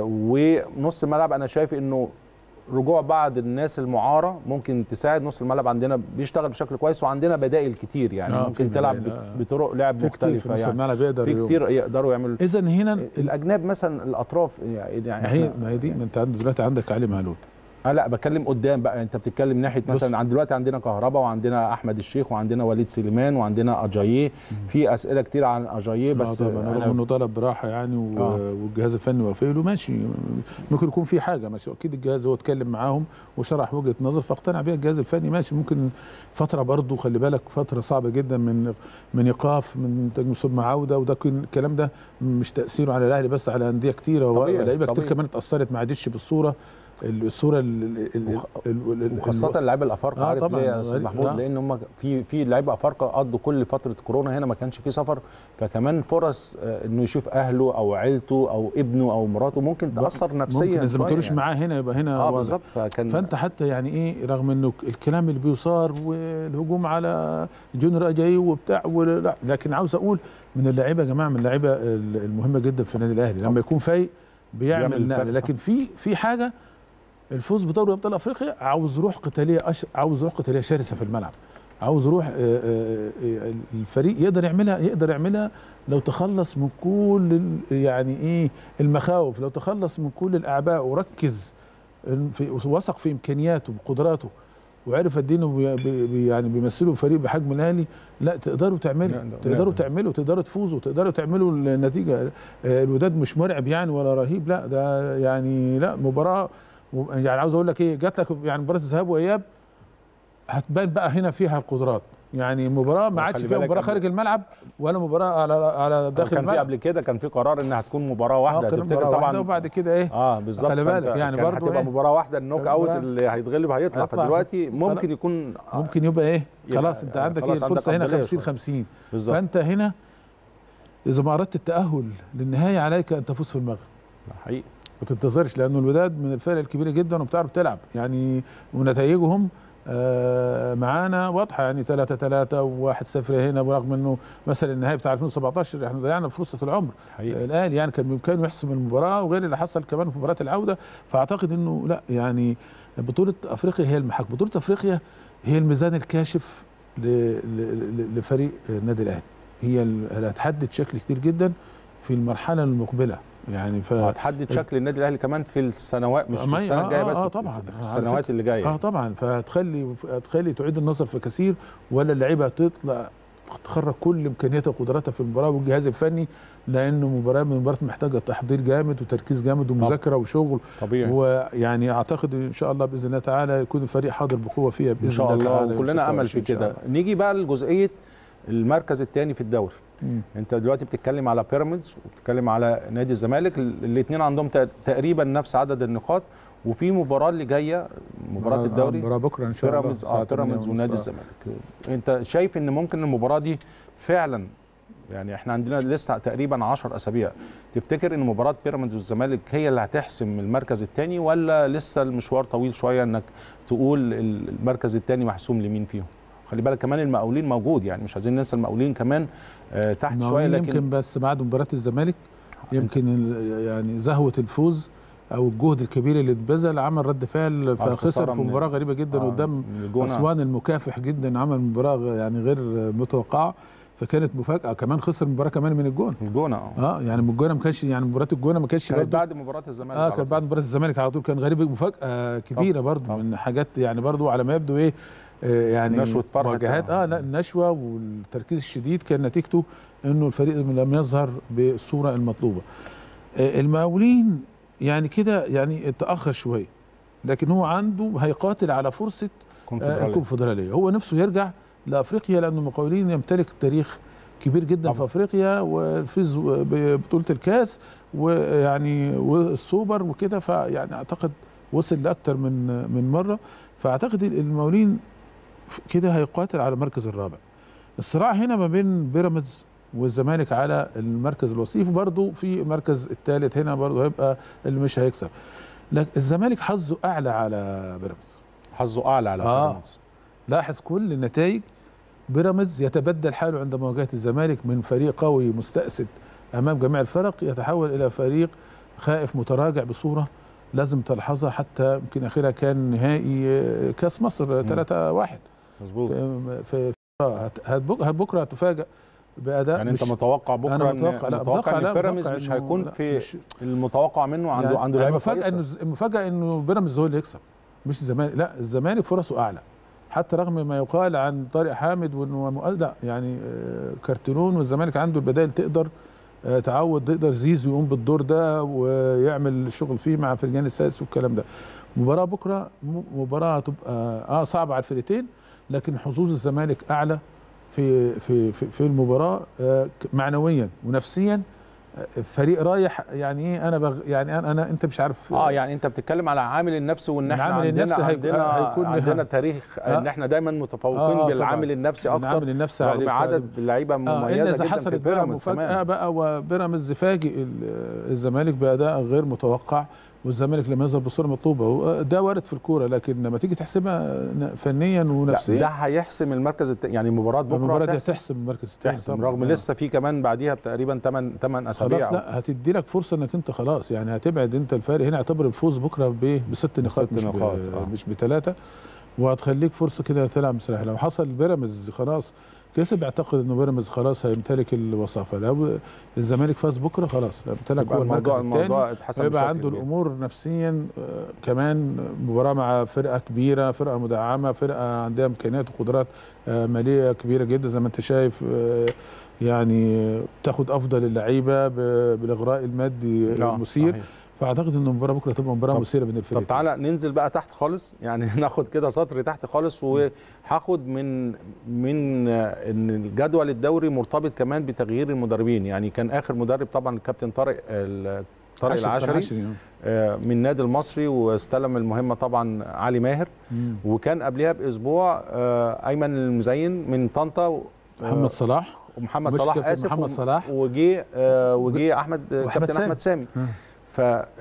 ونص الملعب انا شايف انه رجوع بعض الناس المعاره ممكن تساعد نص الملعب عندنا بيشتغل بشكل كويس وعندنا بدائل كتير يعني آه، ممكن في تلعب بدائل، بت- آه. بطرق لعب في كتير في مختلفه نص يعني الملعب يقدر في يوم. كتير يقدروا يعملوا اذا هنا الاجناب مثلا الاطراف يعني ما هي إحنا- ما هي دي ما انت عندك دلوقتي عندك علي معلول اه لا بتكلم قدام بقى انت بتتكلم ناحيه بص. مثلا عند دلوقتي عندنا كهربا وعندنا احمد الشيخ وعندنا وليد سليمان وعندنا اجاييه في اسئله كتير عن اجاييه بس بس طبعا رغم أنا انه طلب براحه يعني و- آه. والجهاز الفني وافق له ماشي ممكن يكون في حاجه ماشي اكيد الجهاز هو اتكلم معاهم وشرح وجهه نظر فاقتنع بيها الجهاز الفني ماشي ممكن فتره برضه خلي بالك فتره صعبه جدا من من ايقاف من تجميل ثم عوده وده كن- الكلام ده مش تاثيره على الاهلي بس على انديه كتيره طبيعي، ولاعيبه كتير طبيعي. كمان اتاثرت ما عادتش بالصوره الصوره ال- ال- وخ- ال- ال- وخاصة اللعيبه الافارقه آه عارف طبعاً، ليه يا استاذ غريب. محمود آه. لان هم في في لعيبه افارقه قضوا كل فتره كورونا هنا ما كانش في سفر فكمان فرص آه، انه يشوف اهله او عيلته او ابنه او مراته ممكن تاثر نفسيا ممكن اذا ما شوية كانوش يعني. معاه هنا يبقى هنا اه واضح. بالظبط فكان فانت حتى يعني ايه رغم انه الكلام اللي بيصار والهجوم على جونيور اجاي وبتاع ولا لكن عاوز اقول من اللعيبه يا جماعه من اللعيبه المهمه جدا في النادي الاهلي لما يكون فايق بيعمل بيعمل نقله الفرق، لكن في في حاجه الفوز بدوري ابطال افريقيا عاوز روح قتاليه أش... عاوز روح قتاليه شرسه في الملعب عاوز روح آه، آه، آه، الفريق يقدر يعملها يقدر يعملها لو تخلص من كل ال- يعني ايه المخاوف لو تخلص من كل الاعباء وركز في وثق في امكانياته وقدراته وعرف قد ايه إنه بي- بي- يعني بيمثلوا فريق بحجم الاهلي لا تقدروا تعملوا نقدر- تقدروا نقدر. تعملوا تقدروا تفوزوا تقدروا تعملوا النتيجه آه، الوداد مش مرعب يعني ولا رهيب لا ده يعني لا مباراه و- يعني عاوز اقول لك ايه جات لك يعني مباراه الذهاب واياب هتبان بقى هنا فيها القدرات يعني المباراه ما عادش خلي فيها بالك مباراه قبل- خارج الملعب ولا مباراه على على داخل كان في الملعب قبل كده كان في قرار انها هتكون مباراه واحده آه، كان تفتكر مباراة طبعا واحدة وبعد كده ايه اه بالظبط خلي فأنت بالك يعني كان برضو هتبقى إيه؟ مباراه واحده النوك اوت مباراة. اللي هيتغلب هيطلع هيطلع. فدلوقتي خلاص. ممكن يكون آه، ممكن يبقى ايه يبقى خلاص انت آه، عندك ايه خلاص عندك الفرصه هنا أفضلية 50 شوية. 50 بالظبط فانت هنا اذا ما اردت التاهل للنهايه عليك ان تفوز في المغرب حقيقي ما تنتظرش لانه الوداد من الفرق الكبيره جدا وبتعرف تلعب يعني ونتائجهم آه، معانا واضحه يعني 3 3 و1 0 هنا برغم انه مثلا النهائي بتاع 2017 احنا ضيعنا فرصه العمر حقيقي الاهلي يعني كان بامكانه يحسم المباراه وغير اللي حصل كمان في مباراه العوده فاعتقد انه لا يعني بطوله افريقيا هي المحك بطوله افريقيا هي الميزان الكاشف ل- ل- ل- لفريق النادي الاهلي هي اللي هتحدد شكل كتير جدا في المرحله المقبله يعني ف وهتحدد شكل النادي الاهلي كمان في السنوات مش في ما- السنه آه، الجايه آه، بس آه، في- طبعاً. في على السنوات فكرة. اللي جايه اه طبعا فهتخلي هتخلي تعيد النظر في كثير ولا اللعيبه هتطلع تخرج كل امكانياتها وقدراتها في المباراه والجهاز الفني لانه مباراه من المباريات محتاجه تحضير جامد وتركيز جامد ومذاكره وشغل طبيعي ويعني اعتقد ان شاء الله باذن الله تعالى يكون الفريق حاضر بقوه فيها باذن ان شاء الله تعالى الله يوم وكلنا امل في 26 إن شاء كده الله. نيجي بقى لجزئيه المركز الثاني في الدوري مم. انت دلوقتي بتتكلم على بيراميدز وبتتكلم على نادي الزمالك الاثنين عندهم تق- تقريبا نفس عدد النقاط وفي مباراه اللي جايه مباراه آه، الدوري مباراه بكره ان شاء الله بيراميدز الساعة اه بيراميدز 8 ونص. ونادي الزمالك انت شايف ان ممكن المباراه دي فعلا يعني احنا عندنا لسه تقريبا 10 اسابيع تفتكر ان مباراه بيراميدز والزمالك هي اللي هتحسم المركز الثاني ولا لسه المشوار طويل شويه انك تقول المركز الثاني محسوم لمين فيهم خلي بالك كمان المقاولين موجود يعني مش عايزين ننسى المقاولين كمان آه تحت شويه المقاولين لكن يمكن بس بعد مباراه الزمالك يمكن ال- يعني زهوه الفوز او الجهد الكبير اللي اتبذل عمل رد فعل الخسارة فخسر في من- مباراه غريبه جدا آه، قدام من الجونة. اسوان المكافح جدا عمل مباراه يعني غير متوقعه فكانت مفاجاه كمان خسر مباراه كمان من الجون الجونه اه اه يعني من الجونه ما كانش يعني مباراه الجونه ما كانتش كانت برضه بعد مباراه الزمالك اه على كان طول. بعد مباراه الزمالك على طول كان غريب مفاجاه كبيره برضه طبعا. من حاجات يعني برضه على ما يبدو ايه آه يعني نشوة فرحة مواجهات اه لا النشوه والتركيز الشديد كان نتيجته انه الفريق لم يظهر بالصوره المطلوبه آه المقاولين يعني كده يعني تاخر شويه لكن هو عنده هيقاتل على فرصه آه، كونفدرالية. الكونفدراليه هو نفسه يرجع لافريقيا لان المقاولين يمتلك تاريخ كبير جدا طبعا. في افريقيا والفوز ببطوله الكاس ويعني والسوبر وكده فيعني اعتقد وصل لاكثر من من مره فاعتقد المقاولين كده هيقاتل على المركز الرابع الصراع هنا ما بين بيراميدز والزمالك على المركز الوصيف برضه في المركز الثالث هنا برضه هيبقى اللي مش هيكسب لكن الزمالك حظه اعلى على بيراميدز حظه اعلى على آه. بيراميدز لاحظ كل النتائج بيراميدز يتبدل حاله عند مواجهه الزمالك من فريق قوي مستأسد امام جميع الفرق يتحول الى فريق خائف متراجع بصوره لازم تلحظها حتى يمكن اخرها كان نهائي آه، كاس مصر 3 1 مظبوط في في في- هت- هت- بك- هت- بكره هتفاجئ باداء يعني مش انت متوقع بكره انا إن- متوقع لا متوقع متوقع ان لا بيراميدز متوقع مش إنه- هيكون لا، في مش- المتوقع منه عنده يعني عنده لعيبه المفاجاه كويسة. انه المفاجاه انه بيراميدز هو اللي يكسب مش الزمالك لا الزمالك فرصه اعلى حتى رغم ما يقال عن طارق حامد وانه مؤ- لا يعني آه، كارتيرون والزمالك عنده البدائل تقدر آه، تعوض تقدر زيزو يقوم بالدور ده ويعمل شغل فيه مع فرجان السادس والكلام ده مباراه بكره م- مباراه هتبقى اه صعبه على الفرقتين لكن حظوظ الزمالك اعلى في في في, في المباراه آه، ك- معنويا ونفسيا آه، فريق رايح يعني ايه انا بغ يعني انا, أنا انت مش عارف اه يعني انت بتتكلم على عامل النفس وان احنا العامل عندنا النفسي هيك- عندنا هيكون لها- عندنا تاريخ ان آه. احنا دايما متفوقين آه، بالعامل طبعاً. النفسي اكتر العامل النفسي رغم عليك عدد لعيبه اه الا مميزه اذا جدا في حصلت بقى بيراميدز مفاجاه كمان بقى وبيراميدز فاجئ ال- الزمالك باداء غير متوقع والزمالك لم يظهر بصوره مطلوبه هو ده وارد في الكوره لكن لما تيجي تحسبها ن- فنيا لا ده ونفسيا هيحسم المركز الت... يعني مباراه بكره المباراه دي هتحسم- هتحسم المركز الثاني تحسم رغم لسه في كمان بعديها تقريبا 8 8 اسابيع خلاص لا هتدي لك فرصه انك انت خلاص يعني هتبعد انت الفارق هنا اعتبر الفوز بكره ب- بست نقاط بست مش نقاط، ب- آه. مش بثلاثه وهتخليك فرصه كده تلعب مستريح لو حصل بيراميدز خلاص كسب اعتقد انه بيراميدز خلاص هيمتلك الوصافه لو الزمالك فاز بكره خلاص يمتلك يبقى هو المركز الموضوع الثاني الموضوع اتحسم ويبقى بشكل عنده كبير. الامور نفسيا آه، كمان مباراه مع فرقه كبيره فرقه مدعمه فرقه عندها امكانيات وقدرات آه، ماليه كبيره جدا زي ما انت شايف آه، يعني بتاخد افضل اللعيبه ب- بالاغراء المادي آه، المثير صحيح. فاعتقد ان المباراه بكره تبقى مباراه طب- مثيره بين طب الفريقين تعالى ننزل بقى تحت خالص يعني ناخد كده سطر تحت خالص وهاخد من من آه، ان الجدول الدوري مرتبط كمان بتغيير المدربين يعني كان اخر مدرب طبعا الكابتن طارق ال- طارق عشرة- العشري عشري، آه. آه، من النادي المصري واستلم المهمه طبعا علي ماهر مم. وكان قبلها باسبوع آه، ايمن المزين من طنطا و- محمد صلاح ومحمد مش صلاح كابتن اسف محمد و- صلاح. وجي آه، وجي احمد وأحمد كابتن سامي. احمد سامي آه. ف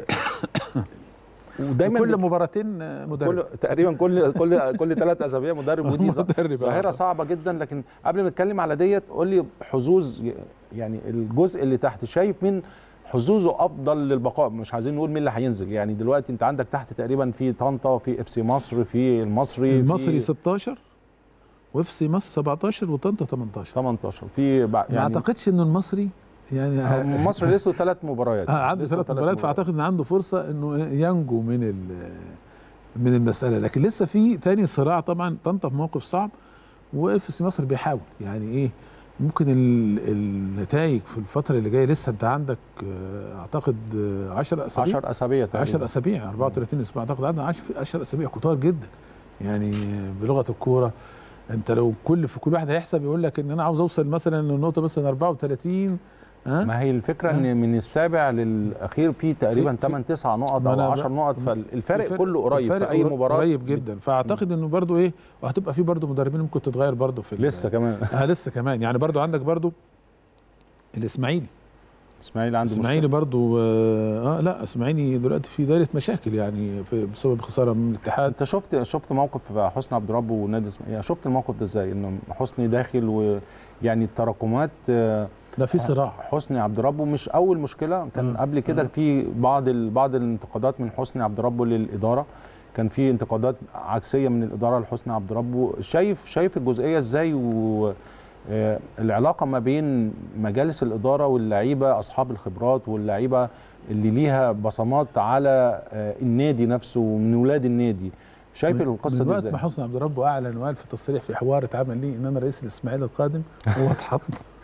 ودايما كل بت- مباراتين آه، مدرب كل تقريبا كل كل كل ثلاث اسابيع مدرب ودي ظ- مدرب، آه. ظاهره صعبه جدا لكن قبل ما نتكلم على ديت قول لي حظوظ يعني الجزء اللي تحت شايف مين حظوظه افضل للبقاء مش عايزين نقول مين اللي هينزل يعني دلوقتي انت عندك تحت تقريبا في طنطا في اف سي مصر في المصري المصري في 16 واف سي مصر 17 وطنطا 18 18 في بع- ما يعني اعتقدش انه المصري يعني آه، مصر لسه ثلاث مباريات آه عنده لسه ثلاث مباريات فاعتقد ان عنده فرصه انه ينجو من ال- من المساله لكن لسه في تاني صراع طبعا طنطا في موقف صعب واف سي مصر بيحاول يعني ايه ممكن ال- النتائج في الفتره اللي جايه لسه انت عندك آه، اعتقد 10 اسابيع 10 اسابيع تقريبا 10 اسابيع 34 اسبوع اعتقد عندنا 10 اسابيع كتار جدا يعني بلغه الكوره انت لو كل في كل واحد هيحسب يقول لك ان انا عاوز اوصل مثلا للنقطه مثلا 34 ها ما هي الفكره ان من السابع للاخير في تقريبا في- 8 9 نقط ما او أنا 10 بقى- نقط فالفرق كله قريب الفرق في اي قريب- مباراه قريب جدا فاعتقد انه برضو ايه وهتبقى في برضو مدربين ممكن تتغير برضو في ال- لسه كمان آه لسه كمان يعني برضو عندك برضو الاسماعيلي اسماعيلي عنده اسماعيلي مشكله برضو اه, آه لا اسماعيلي دلوقتي في دايره مشاكل يعني في بسبب خساره من الاتحاد انت شفت شفت موقف حسني عبد ربه ونادي اسماعيلي يعني شفت الموقف ده ازاي ان حسني داخل ويعني التراكمات آه، لا في صراع حسني عبد ربه مش اول مشكله كان آه. قبل كده آه. في في بعض ال- بعض الانتقادات من حسني عبد ربه للاداره كان في انتقادات عكسيه من الاداره لحسني عبد ربه شايف شايف الجزئيه ازاي و آه، العلاقه ما بين مجالس الاداره واللعيبه اصحاب الخبرات واللعيبه اللي ليها بصمات على آه، النادي نفسه ومن ولاد النادي شايف من- القصه من دي وقت ازاي ما حسني عبد ربه اعلن وقال في تصريح في حوار اتعمل لي ان انا رئيس الاسماعيلي القادم هو اتحط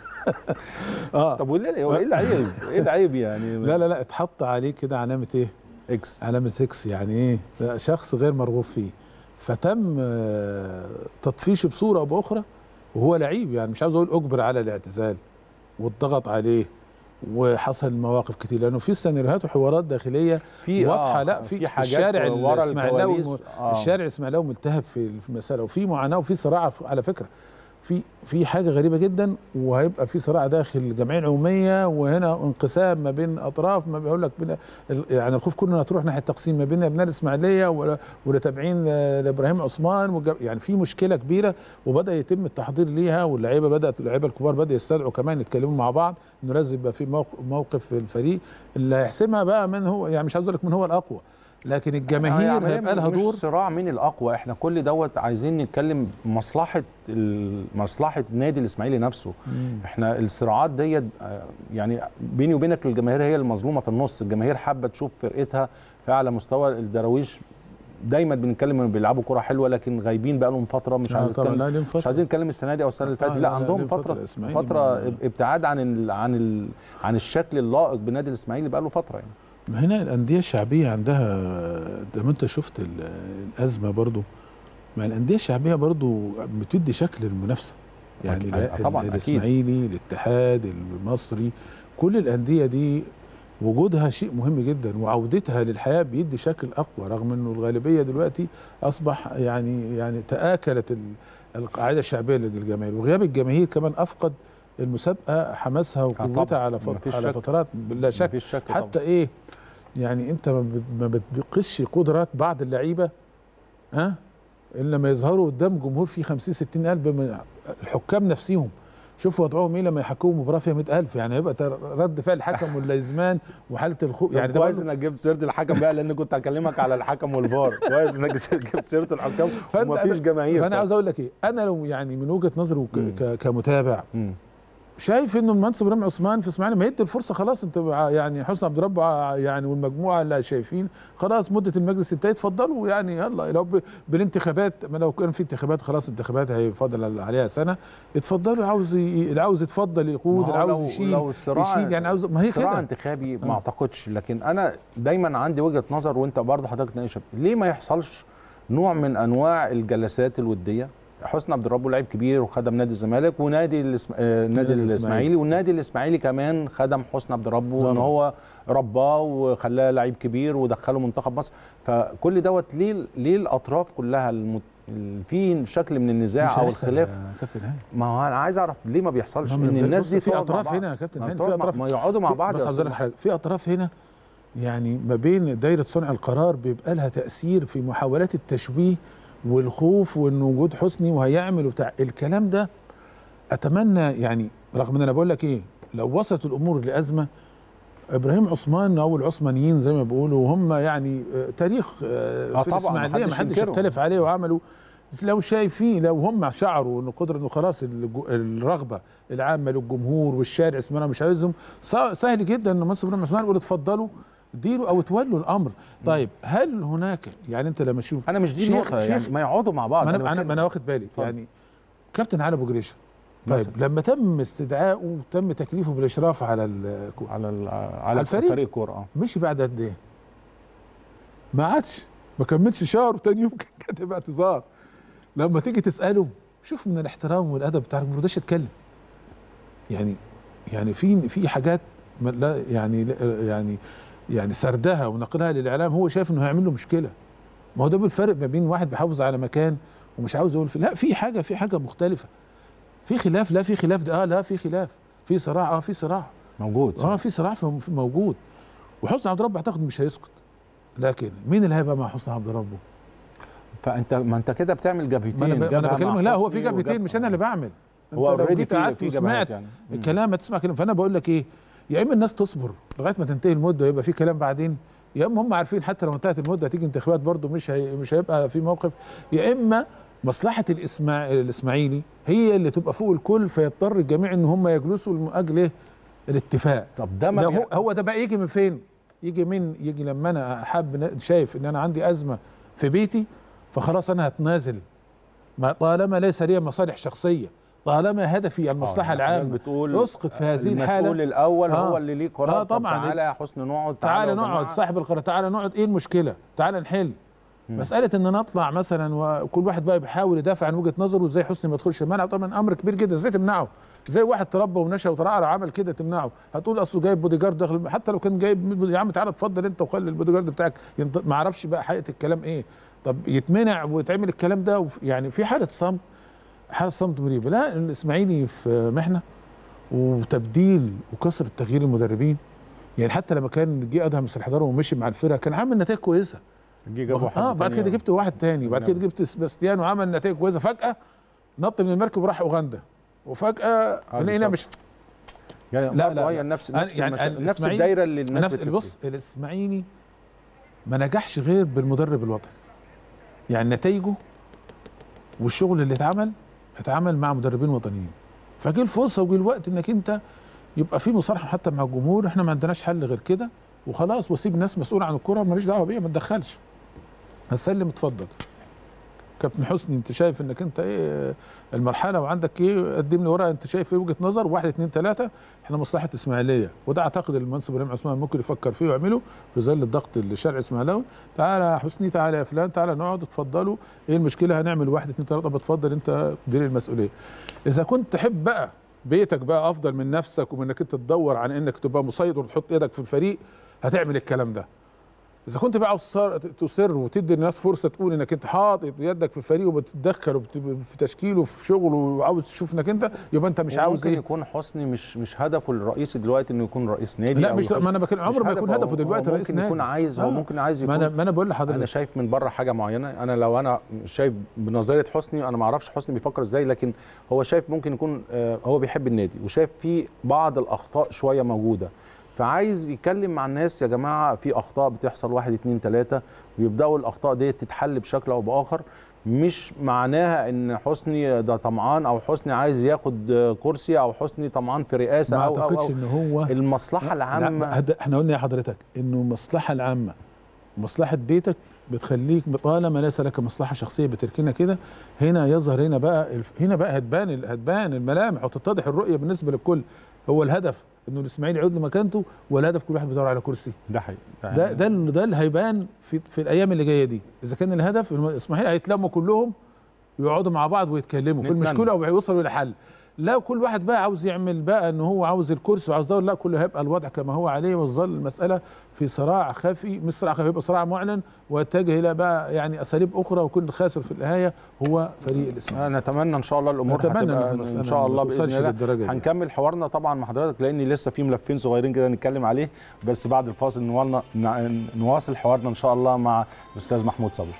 اه طب وايه هو ايه العيب ايه العيب يعني لا لا لا اتحط عليه كده علامه ايه اكس علامه 6 يعني ايه لا، شخص غير مرغوب فيه فتم آه، تطفيشه بصوره او باخرى وهو لعيب يعني مش عاوز اقول اجبر على الاعتزال واتضغط عليه وحصل مواقف كتير لانه في سيناريوهات وحوارات داخليه في واضحه آه لا في, في حاجات الشارع ورا الاسماعيلاوي الكواليس آه. الشارع الاسماعيلاوي ملتهب في في المساله وفي معاناه وفي صراع ف- على فكره في في حاجه غريبه جدا وهيبقى في صراع داخل الجمعيه العموميه وهنا انقسام ما بين اطراف ما بيقول لك بين ال- يعني الخوف كله هتروح ناحيه تقسيم ما بين ابناء الاسماعيليه ولا- واللي تابعين ل- لابراهيم عثمان والج- يعني في مشكله كبيره وبدا يتم التحضير ليها واللعيبه بدات اللعيبه الكبار بدا يستدعوا كمان يتكلموا مع بعض انه لازم يبقى في موقف, موقف في الفريق اللي هيحسمها بقى من هو يعني مش عاوز اقول لك من هو الاقوى لكن الجماهير يعني هيبقى لها مش دور صراع مين الاقوى احنا كل دوت عايزين نتكلم مصلحه ال- مصلحه النادي الاسماعيلي نفسه احنا الصراعات ديت آه، يعني بيني وبينك الجماهير هي المظلومه في النص الجماهير حابه تشوف فرقتها في اعلى مستوى الدراويش دايما بنتكلم ان بيلعبوا كره حلوه لكن غايبين بقى لهم فتره مش آه عايز طبعا نتكلم لا لهم مش فترة. عايزين نتكلم السنه دي او السنه اللي آه، فاتت لا، لا لا، عندهم لهم فترة فتره الإسماعيلي فتره ما- ابتعاد عن ال عن ال عن الشكل اللائق بنادي الاسماعيلي بقى له فتره يعني ما هنا الانديه الشعبيه عندها زي ما انت شفت ال- الازمه برضو ما الانديه الشعبيه برضو بتدي شكل المنافسه يعني أكيد. لا- طبعاً، أكيد. الاسماعيلي الاتحاد المصري كل الانديه دي وجودها شيء مهم جدا وعودتها للحياه بيدي شكل اقوى رغم انه الغالبيه دلوقتي اصبح يعني يعني تاكلت ال- القاعده الشعبيه للجماهير وغياب الجماهير كمان افقد المسابقه حماسها وقوتها طبعاً. على فت- مفيش على شك. فترات بلا شك مفيش شك حتى ايه يعني انت ما بت- ما بتقيسش قدرات بعض اللعيبه ها الا لما يظهروا قدام جمهور فيه 50 60 الف من الحكام نفسهم شوفوا وضعهم ايه لما يحكموا مباراه فيها 100000 يعني هيبقى تر- رد فعل الحكم واللازمان وحاله الخوف يعني يعني ده كويس برضه- انك جبت سيره الحكم بقى لان كنت هكلمك على الحكم والفار كويس انك جبت سيره الحكام فأنت- ومفيش جماهير فانا عاوز اقول لك ايه انا لو يعني من وجهه نظري وك- مم. ك- كمتابع مم. شايف انه المهندس ابراهيم عثمان في اسماعيليه ما يدي الفرصه خلاص انت ع- يعني حسن عبد الرب ع- يعني والمجموعه اللي شايفين خلاص مده المجلس انتهت اتفضلوا يعني يلا لو ب- بالانتخابات ما لو كان في انتخابات خلاص انتخابات هيفضل عليها سنه اتفضلوا عاوز ي- اللي عاوز يتفضل يقود اللي ما هو عاوز لو- يشيل لو الصراع يشيل يعني عاوز ما هي صراع كده انتخابي ما آه. اعتقدش لكن انا دايما عندي وجهه نظر وانت برضه حضرتك تناقشها ليه ما يحصلش نوع من انواع الجلسات الوديه حسني عبد الرب لعيب كبير وخدم نادي الزمالك ونادي الاسم... آه، نادي الإسماعيلي. الاسماعيلي والنادي الاسماعيلي كمان خدم حسني عبد الرب وان طبعا. هو رباه وخلاه لعيب كبير ودخله منتخب مصر فكل دوت ليه ليه الاطراف كلها المت... في شكل من مش النزاع او هيحصل الخلاف يا كابتن هاني ما هو انا عايز اعرف ليه ما بيحصلش ما ان من- الناس بص، دي في تقعد مع اطراف بعض. هنا يا كابتن ما هاني تقعد في مع- اطراف ما يقعدوا مع في- بعض بس يا عاوز أقول أستاذ لك حاجه في اطراف هنا يعني ما بين دايره صنع القرار بيبقى لها تاثير في محاولات التشويه والخوف وان وجود حسني وهيعمل وبتاع الكلام ده اتمنى يعني رغم ان انا بقول لك ايه لو وصلت الامور لازمه ابراهيم عثمان او العثمانيين زي ما بيقولوا وهم يعني آه، تاريخ آه، آه في طبعاً، الاسماعيليه ما محدش حدش ينكره. يختلف عليه وعملوا لو شايفين لو هم شعروا انه قدر انه خلاص الج- الرغبه العامه للجمهور والشارع اسمنا مش عايزهم صا- سهل جدا ان مصر بن عثمان يقول اتفضلوا ديروا او تولوا الامر طيب هل هناك يعني انت لما تشوف انا مش دي شيخ- النقطه يعني شيخ- ما يقعدوا مع بعض ما أنا انا انا بتكلم. ما انا واخد بالي اتفضل. يعني كابتن علي ابو جريشه طيب مثلا. لما تم استدعائه وتم تكليفه بالاشراف على ال- على ال- على الفريق؟ فريق الكوره اه مشي بعد قد ايه؟ ما عادش ما كملش شهر وتاني يوم كان كاتب اعتذار لما تيجي تساله شوف من الاحترام والادب بتاعك ما رضاش يتكلم يعني يعني في في حاجات ما لا يعني لا- يعني يعني سردها ونقلها للاعلام هو شايف انه هيعمل له مشكله ما هو ده بالفرق ما بين واحد بيحافظ على مكان ومش عاوز يقول في لا في حاجه في حاجه مختلفه في خلاف لا في خلاف ده اه لا في خلاف في صراع اه في صراع موجود اه في صراع في في موجود وحسني عبد ربه اعتقد مش هيسكت لكن مين اللي هيبقى مع حسني عبد ربه؟ فانت ما انت كده بتعمل جبهتين ما انا, ب... ما جبهة أنا مع بكلمك لا هو في حسني جبهتين وجبهة- مش انا اللي بعمل هو انت لو already جيت في قعدت في وسمعت جبهات يعني مم. الكلام ما تسمع كلام فانا بقول لك ايه يا اما الناس تصبر لغايه ما تنتهي المده ويبقى في كلام بعدين يا اما هم عارفين حتى لو انتهت المده هتيجي انتخابات برضه مش هي... مش هيبقى في موقف يا اما مصلحه الاسماع... الاسماعيلي هي اللي تبقى فوق الكل فيضطر الجميع ان هم يجلسوا من اجل إيه؟ الاتفاق طب ده ما ده بي- هو هو ده بقى يجي من فين؟ يجي من يجي لما انا حاب شايف ان انا عندي ازمه في بيتي فخلاص انا هتنازل ما طالما ليس لي مصالح شخصيه طالما هدفي المصلحه آه، العامه بتقول اسقط في هذه المسؤول الحاله الاول آه. هو اللي ليه قرار آه، طب طبعاً. تعالى يا حسني نقعد تعالى يا نقعد جماعة. صاحب القرار تعالى نقعد ايه المشكله؟ تعالى نحل مساله ان انا اطلع مثلا وكل واحد بقى بيحاول يدافع عن وجهه نظره وازاي حسني ما يدخلش الملعب طبعا امر كبير جدا ازاي تمنعه؟ زي واحد تربى ونشا وترعرع عمل كده تمنعه هتقول اصله جايب بودي جارد داخل حتى لو كان جايب يا عم تعالى اتفضل انت وخلي البودي جارد بتاعك ينط- ما اعرفش بقى حقيقه الكلام ايه طب يتمنع ويتعمل الكلام ده وف- يعني في حاله صمت حاله صمت مريبه لا الاسماعيلي في محنه وتبديل وكثره تغيير المدربين يعني حتى لما كان جه ادهم الحضاره ومشي مع الفرقه كان عامل نتائج كويسه جه جاب واحد اه بعد تاني. كده جبت واحد تاني بعد كده جبت سباستيان وعمل نتائج كويسه فجاه نط من المركب وراح اوغندا وفجاه لقينا بالظبط. مش يعني لا، لا لا، لا لا. نفس أنا- نفس يعني يعني نفس الإسماعيلي- الدايره اللي الناس نفس بتلف بص الاسماعيلي ما نجحش غير بالمدرب الوطني يعني نتائجه والشغل اللي اتعمل اتعمل مع مدربين وطنيين فجه الفرصه وجه الوقت انك انت يبقى في مصالحه حتى مع الجمهور احنا ما عندناش حل غير كده وخلاص واسيب ناس مسؤوله عن الكره ماليش دعوه بيها ما تدخلش هسلم اتفضل كابتن حسني انت شايف انك انت ايه المرحله وعندك ايه قدم لي ورقه انت شايف ايه وجهه نظر واحد اثنين ثلاثه احنا مصلحه اسماعيليه وده اعتقد المنصب ابراهيم عثمان ممكن يفكر فيه ويعمله في ظل الضغط اللي شرع اسماعيلاوي تعالى يا حسني تعالى يا فلان تعالى نقعد اتفضلوا ايه المشكله هنعمل واحد اثنين ثلاثه بتفضل انت دير المسؤوليه اذا كنت تحب بقى بيتك بقى افضل من نفسك ومن انك انت تدور عن انك تبقى مسيطر وتحط ايدك في الفريق هتعمل الكلام ده اذا كنت بقى عاوز تصر- تصر وتدي الناس فرصه تقول انك انت حاطط يدك في الفريق وبتتدخل وبت- في تشكيله في شغله وعاوز تشوف انك انت يبقى انت مش عاوز ممكن ايه يكون حسني مش مش هدفه الرئيسي دلوقتي انه يكون رئيس نادي لا أو مش يخش- ما انا بكلم عمره مش ما يكون هدفه، هدفه هو- دلوقتي هو رئيس ممكن نادي يكون عايز هو آه. ممكن عايز ما يكون انا ما انا بقول انا لحضرتك شايف من بره حاجه معينه انا لو انا شايف بنظريه حسني انا ما اعرفش حسني بيفكر ازاي لكن هو شايف ممكن يكون آه، هو بيحب النادي وشايف في بعض الاخطاء شويه موجوده فعايز يتكلم مع الناس يا جماعه في اخطاء بتحصل واحد اتنين تلاته ويبداوا الاخطاء ديت تتحل بشكل او باخر مش معناها ان حسني ده طمعان او حسني عايز ياخد كرسي او حسني طمعان في رئاسه ما او او, اعتقدش أو ان هو المصلحه لا، العامه هد- احنا قلنا يا حضرتك انه المصلحه العامه مصلحه بيتك بتخليك طالما ليس لك مصلحه شخصيه بتركنها كده هنا يظهر هنا بقى الف- هنا بقى هتبان ال- هتبان الملامح وتتضح الرؤيه بالنسبه للكل هو الهدف انه الاسماعيلي يعود لمكانته ولا الهدف كل واحد بيدور على كرسي ده حقيقي ده ده ال- ده اللي هيبان في في الايام اللي جايه دي اذا كان الهدف الم- الاسماعيلي هيتلموا كلهم يقعدوا مع بعض ويتكلموا في نتمنى. المشكله ويوصلوا لحل لا كل واحد بقى عاوز يعمل بقى ان هو عاوز الكرسي وعاوز ده لا كله هيبقى الوضع كما هو عليه وتظل المساله في صراع خفي مش صراع خفي هيبقى صراع معلن ويتجه الى بقى يعني اساليب اخرى وكل الخاسر في النهايه هو فريق الاسماعيلي نتمنى ان شاء الله الامور نتمنى هتبقى إن المسألة ان شاء ما الله توصلش باذن الله للدرجة دي. هنكمل حوارنا طبعا مع حضرتك لان لسه في ملفين صغيرين كده نتكلم عليه بس بعد الفاصل نولنا ن- نواصل حوارنا ان شاء الله مع الاستاذ محمود صبري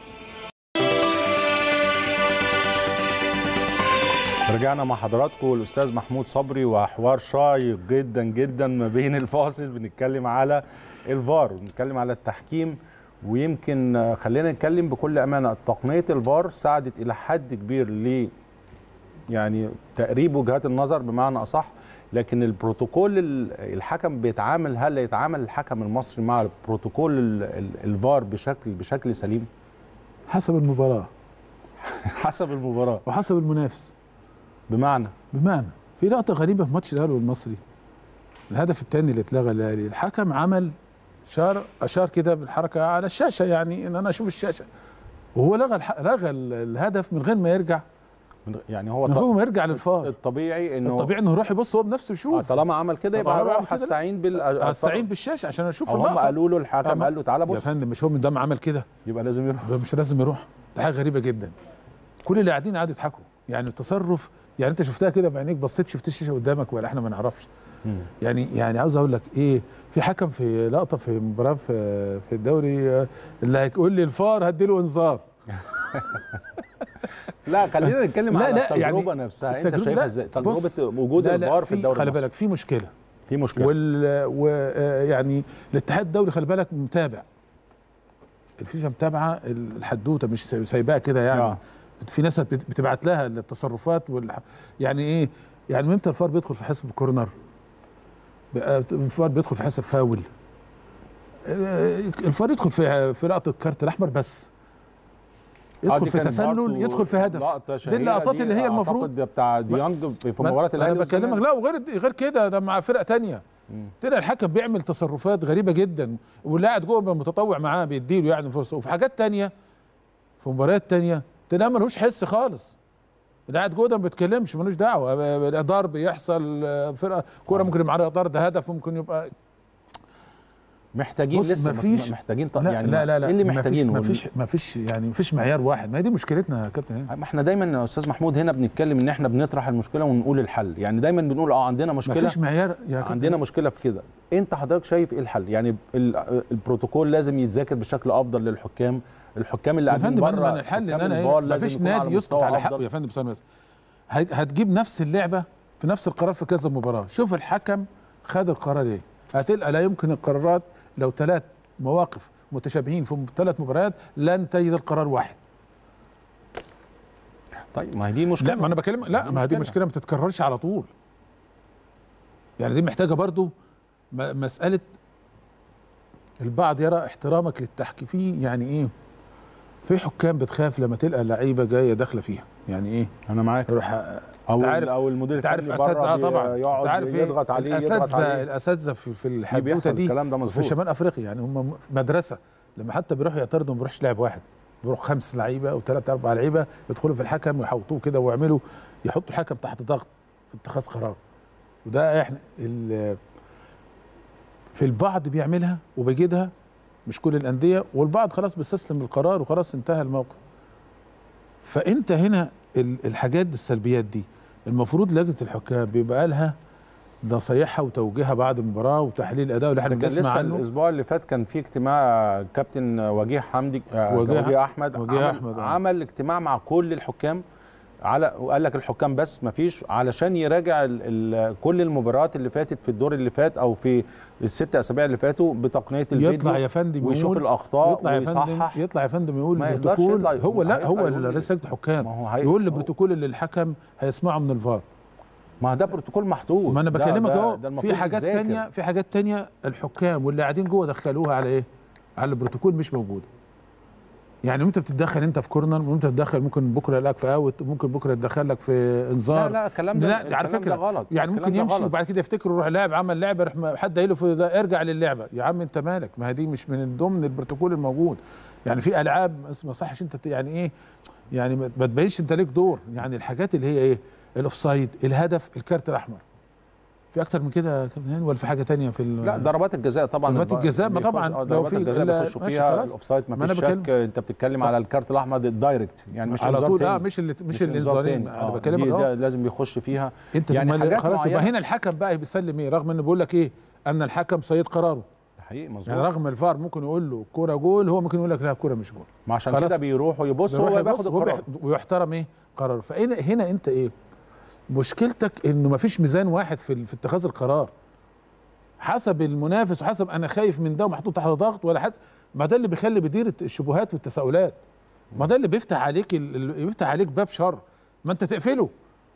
رجعنا مع حضراتكم الاستاذ محمود صبري وحوار شيق جدا جدا ما بين الفاصل بنتكلم على الفار بنتكلم على التحكيم ويمكن آه، خلينا نتكلم بكل امانه تقنيه الفار ساعدت الى حد كبير ل يعني تقريب وجهات النظر بمعنى اصح لكن البروتوكول ال- الحكم بيتعامل هل يتعامل الحكم المصري مع بروتوكول ال- ال- الفار بشكل بشكل سليم حسب المباراه حسب المباراه وحسب المنافس بمعنى بمعنى في لقطه غريبه في ماتش الاهلي والمصري الهدف الثاني اللي اتلغى الاهلي الحكم عمل شار اشار كده بالحركه على الشاشه يعني ان انا اشوف الشاشه وهو لغى الح... لغى ال- الهدف من غير ما يرجع من- يعني هو من الط- غير ما يرجع للفار الطبيعي انه الطبيعي انه يروح يبص هو بنفسه آه، يشوف طالما عمل كده يبقى طالما عمل هروح كده، لا. استعين بال استعين بالشاشه عشان اشوف او هم اللقطه قالوا له الحكم أما- قال له تعالى يا بص فندم مش هو من دم عمل كده يبقى لازم يروح ده مش لازم يروح ده حاجه غريبه جدا كل اللي قاعدين قعدوا يضحكوا يعني التصرف يعني انت شفتها كده بعينيك بصيت شفت الشاشه قدامك ولا احنا ما نعرفش مم. يعني يعني عاوز اقول لك ايه في حكم في لقطه في مباراه في في الدوري آه، اللي هيقول لي الفار هديله انذار لا خلينا نتكلم لا، على لا، يعني التجربه نفسها انت التجربة- شايفها لا، ازاي بص، تجربه وجود لا لا الفار في في الدوري خلي المصري. بالك في مشكله في مشكله وال و آه، يعني الاتحاد الدولي خلي بالك متابع الفيفا متابعه الحدوته مش ساي- سايباها كده يعني آه. في ناس بت- بتبعت لها التصرفات وال يعني ايه يعني امتى الفار بيدخل في حسب كورنر بقى الفار بيدخل في حسب فاول آه، الفار يدخل في في لقطه كارت الاحمر بس آه، يدخل دي في كانت تسلل برضو يدخل في هدف لقطة دي شهيرة اللقطات دي اللي هي المفروض أعتقد ده بتاع ديانج في في ما- مباراه ما الاهلي انا بكلمك والزمالك. لا وغير غير كده ده مع فرقه تانية مم. تلاقي الحكم بيعمل تصرفات غريبه جدا واللي قاعد جوه بيبقى متطوع معاه بيديله يعني فرصه وفي حاجات تانية في مباريات تانية تلاقيه ملوش حس خالص اللي قاعد جوه ده ما بيتكلمش ملوش دعوه ب- ب- ضرب يحصل آه، فرقه كوره آه. ممكن يبقى عليها طرد هدف ممكن يبقى محتاجين بص، لسه مفيش- مس- محتاجين ط- لا يعني لا لا لا ايه اللي مفيش- محتاجينه مفيش مفيش يعني مفيش معيار واحد ما هي دي مشكلتنا يا كابتن هاني. ما احنا دايما يا استاذ محمود هنا بنتكلم ان احنا بنطرح المشكله ونقول الحل يعني دايما بنقول اه عندنا مشكله مفيش معيار يا كابتن عندنا مشكله في كده انت حضرتك شايف ايه الحل يعني ال- البروتوكول لازم يتذاكر بشكل افضل للحكام الحكام اللي يا قاعدين فندم بره انا الحل ان حكام انا الفار ايه لازم مفيش يكون على نادي يسقط مستوى على حقه أفضل. يا فندم ثانيه بس هت- هتجيب نفس اللعبه في نفس القرار في كذا مباراه شوف الحكم خد القرار ايه هتلقى لا يمكن القرارات لو ثلاث مواقف متشابهين في ثلاث مباريات لن تجد القرار واحد طيب ما هي دي مشكله لا ما انا بكلم لا ما هي دي مشكله ما تتكررش على طول يعني دي محتاجه برضو م- مساله البعض يرى احترامك للتحكيم في يعني ايه في حكام بتخاف لما تلقى لعيبه جايه داخله فيها يعني ايه انا معاك يروح او أنت عارف- او المدير انت عارف الفني بره اساتذه آه بي- طبعا انت يقعد عارف ايه يضغط عليه يضغط الاساتذه عليه الاساتذه في, في دي الحدوته بيحصل دي الكلام ده في مظبوط شمال افريقيا يعني هم مدرسه لما حتى بيروحوا يعترضوا ما بيروحش لاعب واحد بيروح خمس لعيبه او ثلاث اربع لعيبه يدخلوا في الحكم ويحوطوه كده ويعملوا يحطوا الحكم تحت ضغط في اتخاذ قرار وده احنا ال- في البعض بيعملها وبيجدها مش كل الانديه والبعض خلاص بيستسلم للقرار وخلاص انتهى الموقف فانت هنا ال- الحاجات دي السلبيات دي المفروض لجنه الحكام بيبقى لها نصايحها وتوجيهها بعد المباراه وتحليل الاداء اللي احنا كان بنسمع لسه عنه الاسبوع اللي فات كان في اجتماع كابتن وجيه حمدي آه، وجيه- وجيه احمد وجيه عمل, أحمد، آه. عمل اجتماع مع كل الحكام على وقال لك الحكام بس ما فيش علشان يراجع ال ال كل المباريات اللي فاتت في الدور اللي فات او في الست اسابيع اللي فاتوا بتقنيه الفيديو يطلع يا فندم ويشوف يقول الاخطاء يطلع يا فندم ويصحح يطلع يا فندم يقول ما يقدرش البروتوكول يطلع- هو لا هيطلع هو يقول اللي رئيس لجنه الحكام ما هو هي- يقول هو- البروتوكول اللي الحكم هيسمعه من الفار ما ده بروتوكول محطوط ما انا ده- بكلمك ده- اهو ده المفروض في حاجات يتذاكر. تانية في حاجات تانية الحكام واللي قاعدين جوه دخلوها على ايه؟ على البروتوكول مش موجوده يعني انت بتتدخل انت في كورنر وانت تتدخل ممكن بكره يلاقيك في اوت ممكن بكره يدخل لك في انذار لا لا الكلام ده لا على الكلام فكره ده غلط يعني الكلام ممكن ده يمشي غلط. وبعد كده يفتكر يروح لاعب عمل لعبه يروح م- حد قايل له في ده ارجع للعبه يا عم انت مالك ما هي دي مش من ضمن البروتوكول الموجود يعني في العاب بس ما صحش انت ت- يعني ايه يعني ما ما تبينش انت ليك دور يعني الحاجات اللي هي ايه الاوفسايد الهدف الكارت الاحمر في اكتر من كده يا كابتن هاني ولا في حاجه تانية في ال- لا ضربات الجزاء طبعا ضربات الب- الجزاء ما بيخش- طبعا آه، لو ضربات في- الجزاء لا، بيخشوا ماشي فيها خلاص. الاوفسايد ما ما أنا فيش بكلم- شك انت بتتكلم على الكارت الاحمر الدايركت يعني مش على إنذار طول اه تاني. مش اللي مش إنذار الانذارين تاني. انا آه، بكلمك دي- اه ده لازم يخش فيها انت يعني يعني حاجات خلاص يبقى معينة. هنا الحكم بقى بيسلم ايه رغم انه بيقول لك ايه ان الحكم سيد قراره حقيقي مظبوط يعني رغم الفار ممكن يقول له الكوره جول هو ممكن يقول لك لا الكوره مش جول ما عشان خلاص. كده بيروحوا يبصوا بيروح هو يبص بياخد وهو القرار بيح- ويحترم ايه قراره فهنا هنا انت ايه مشكلتك انه ما فيش ميزان واحد في ال- في اتخاذ القرار حسب المنافس وحسب انا خايف من ده ومحطوط تحت ضغط ولا حسب ما ده اللي بيخلي بيدير الشبهات والتساؤلات ما ده اللي بيفتح عليك ال- ال- بيفتح عليك باب شر ما انت تقفله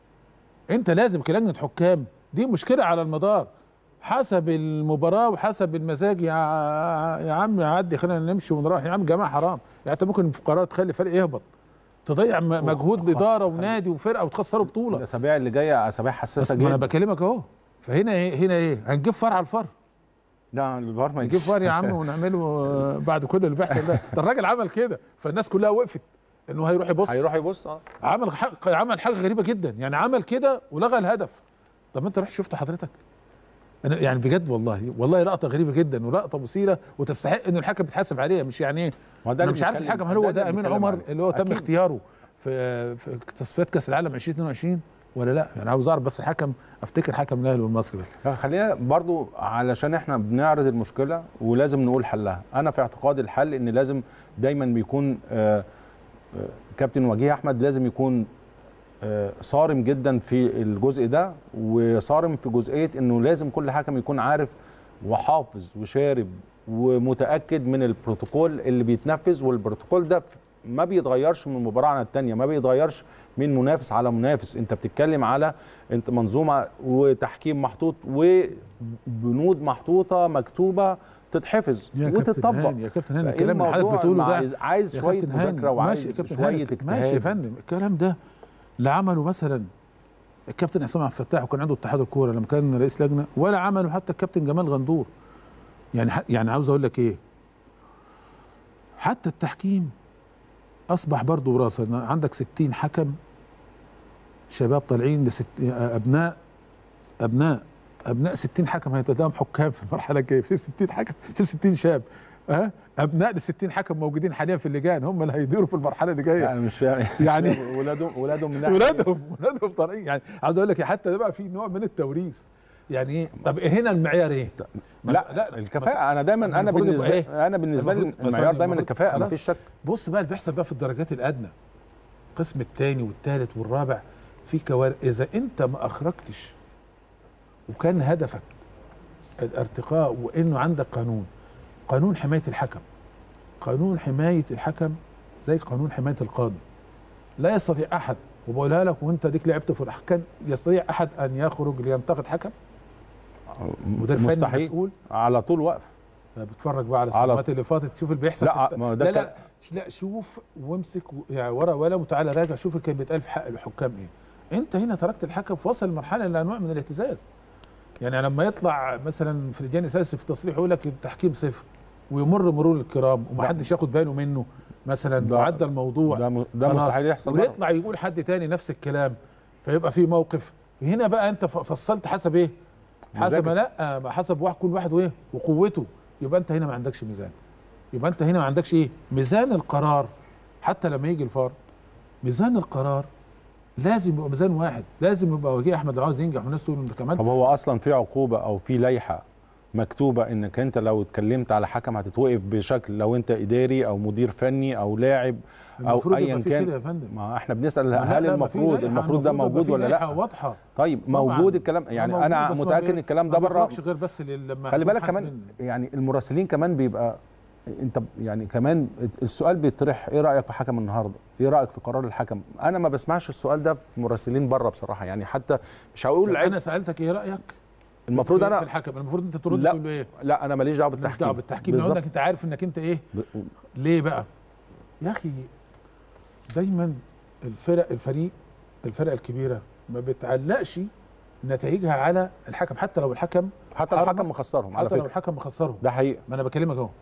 انت لازم كلجنه حكام دي مشكله على المدار حسب المباراه وحسب المزاج يا ع- يا عم عدي خلينا نمشي ونروح يا عم جماعه حرام يعني انت ممكن في قرار تخلي فريق يهبط تضيع م- مجهود خلاص. اداره ونادي وفرقه وتخسروا بطوله الاسابيع اللي جايه اسابيع بس حساسه ما انا جدا بكلمك اهو فهنا ايه هنا ايه هنجيب فار على الفار لا الفار ما نجيب يجيش فار يا عم ونعمله آه، بعد كل اللي بيحصل ده ده الراجل عمل كده فالناس كلها وقفت انه هيروح يبص هيروح يبص اه عمل حق عمل حاجه غريبه جدا يعني عمل كده ولغى الهدف طب ما انت رحت شفت حضرتك انا يعني بجد والله والله لقطه غريبه جدا ولقطه مثيره وتستحق ان الحكم يتحاسب عليها مش يعني ايه ما ده انا اللي مش عارف بنتكلم- الحكم هل هو اللي ده امين بنتكلم عمر عليه. اللي هو تم أكيد. اختياره في في تصفيات كاس العالم 2022 ولا لا يعني عاوز اعرف بس الحكم افتكر حكم الاهلي والمصري بس خلينا برضو علشان احنا بنعرض المشكله ولازم نقول حلها انا في اعتقادي الحل ان لازم دايما بيكون آه، آه، كابتن وجيه احمد لازم يكون آه، صارم جدا في الجزء ده وصارم في جزئيه انه لازم كل حكم يكون عارف وحافظ وشارب ومتاكد من البروتوكول اللي بيتنفذ والبروتوكول ده ما بيتغيرش من مباراه عن الثانيه ما بيتغيرش من منافس على منافس انت بتتكلم على انت منظومه وتحكيم محطوط وبنود محطوطه مكتوبه تتحفظ يا كابتن وتطبق هاني يا كابتن هاني فإيه الكلام اللي حضرتك الموضوع؟ بتقوله ما ده عايز, عايز يا شويه كابتن هاني، مذاكره وعايز ماشي يا كابتن شويه هاني، اجتهاد ماشي يا فندم الكلام ده اللي عمله مثلا الكابتن عصام عبد الفتاح وكان عنده اتحاد الكوره لما كان رئيس لجنه ولا عمله حتى الكابتن جمال غندور يعني ح- يعني عاوز اقول لك ايه حتى التحكيم اصبح برضه وراثه إن عندك 60 حكم شباب طالعين لست ابناء ابناء ابناء 60 حكم هيتداوم حكام في المرحله الجايه في 60 حكم في 60 شاب ها ابناء ال 60 حكم موجودين حاليا في اللجان هم اللي هيديروا في المرحله اللي جايه يعني مش فاهم يعني- ولادهم ولادهم من ناحية ولادهم ولادهم طالعين يعني عاوز اقول لك حتى ده بقى في نوع من التوريث يعني ايه طب هنا المعيار ايه؟ ما- لا لا الكفاءه انا دايما انا المفروض يبقى بالنسبه إيه؟ انا بالنسبه لي المفروض- المعيار مثلاً دايما المفروض- الكفاءه خلاص. مفيش شك بص بقى اللي بيحصل بقى في الدرجات الادنى القسم الثاني والثالث والرابع في كوارث اذا انت ما اخرجتش وكان هدفك الارتقاء وانه عندك قانون قانون حمايه الحكم قانون حمايه الحكم زي قانون حمايه القاضي لا يستطيع احد وبقولها لك وانت ديك لعبت في الاحكام يستطيع احد ان يخرج لينتقد حكم وده الفني مستحيل المسؤول على طول واقف بتتفرج بقى على على- السنوات اللي فاتت تشوف اللي بيحصل لا، في الت- ما ده لا كان- لا لا شوف وامسك و- يعني ورا ولا وتعالى راجع شوف اللي كان بيتقال في حق الحكام ايه انت هنا تركت الحكم في وصل لمرحله الى نوع من الاهتزاز يعني لما يطلع مثلا في لجان اساسي في تصريح يقول لك التحكيم صفر ويمر مرور الكرام ومحدش ياخد باله منه مثلا ده- وعدى الموضوع ده م- ده خلاص. مستحيل يحصل مرة. ويطلع يقول حد تاني نفس الكلام فيبقى في موقف هنا بقى انت ف- فصلت حسب ايه حسب مزاجك. لا ما حسب واحد كل واحد وايه وقوته يبقى انت هنا ما عندكش ميزان يبقى انت هنا ما عندكش ايه ميزان القرار حتى لما يجي الفار ميزان القرار لازم يبقى ميزان واحد لازم يبقى وجيه احمد لو عاوز ينجح والناس تقول انت كمان طب هو اصلا في عقوبه او في لائحه مكتوبه انك انت لو اتكلمت على حكم هتتوقف بشكل لو انت اداري او مدير فني او لاعب او المفروض يبقى ايا في كان كده يا فندم ما احنا بنسال ما لا- هل لا، ما في المفروض لائحة، المفروض ده يبقى موجود في ولا لائحة لا واضحه طيب طبعاً. موجود الكلام ما يعني موجود، انا بس ما متاكد بي- ان الكلام ما ده بره بيخرجش غير بس لل- لما خلي يكون بالك كمان حاسب إن- يعني المراسلين كمان بيبقى انت يعني كمان السؤال بيطرح ايه رايك في حكم النهارده؟ ايه رايك في قرار الحكم؟ انا ما بسمعش السؤال ده في مراسلين بره بصراحه يعني حتى مش هقول طب لعيب انا سالتك ايه رايك المفروض في- في انا الحكم المفروض انت ترد لا، تقول له ايه لا انا ماليش دعوه ماليش بالتحكيم دعوه بالتحكيم لو بالظبط. انك انت عارف انك انت ايه ب- ليه بقى يا اخي دايما الفرق الفريق الفرق الكبيره ما بتعلقش نتائجها على الحكم حتى لو الحكم حتى لو حرم- الحكم مخسرهم على حتى لو فكره الحكم مخسرهم ده حقيقي ما انا بكلمك اهو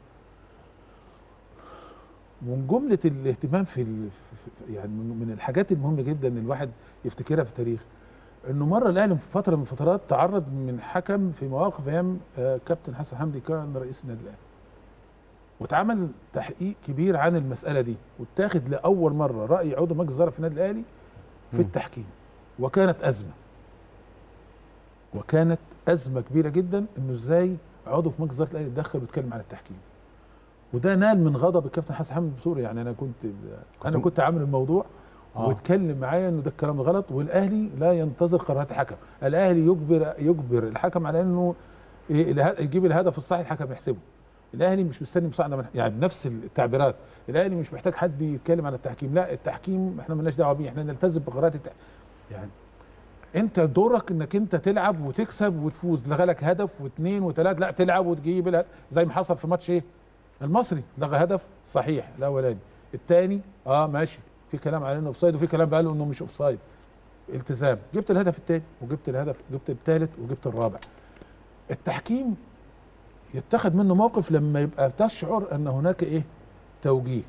من جمله الاهتمام في ال- في- في- يعني من من الحاجات المهمه جدا ان الواحد يفتكرها في التاريخ انه مره الاهلي في فتره من الفترات تعرض من حكم في مواقف ايام آه، كابتن حسن حمدي كان رئيس النادي الاهلي واتعمل تحقيق كبير عن المساله دي واتاخد لاول مره راي عضو مجلس اداره في النادي الاهلي في مم. التحكيم وكانت ازمه وكانت ازمه كبيره جدا انه ازاي عضو في مجلس اداره الاهلي يتدخل ويتكلم عن التحكيم وده نال من غضب الكابتن حسن حمدي بصوري يعني انا كنت انا كنت عامل الموضوع آه. واتكلم معايا انه ده الكلام ده غلط والاهلي لا ينتظر قرارات الحكم الاهلي يجبر يجبر الحكم على انه ي- اله- يجيب الهدف الصحيح الحكم يحسبه الاهلي مش مستني مساعده من يعني بنفس التعبيرات الاهلي مش محتاج حد يتكلم عن التحكيم لا التحكيم احنا مالناش دعوه بيه احنا نلتزم بقرارات التح... يعني انت دورك انك انت تلعب وتكسب وتفوز لغلك هدف واثنين وثلاث لا تلعب وتجيب الهدف زي ما حصل في ماتش ايه المصري لغى هدف صحيح الاولاني الثاني اه ماشي في كلام على انه اوفسايد وفي كلام قالوا انه مش اوفسايد التزام جبت الهدف الثاني وجبت الهدف جبت الثالث وجبت الرابع التحكيم يتخذ منه موقف لما يبقى تشعر ان هناك ايه توجيه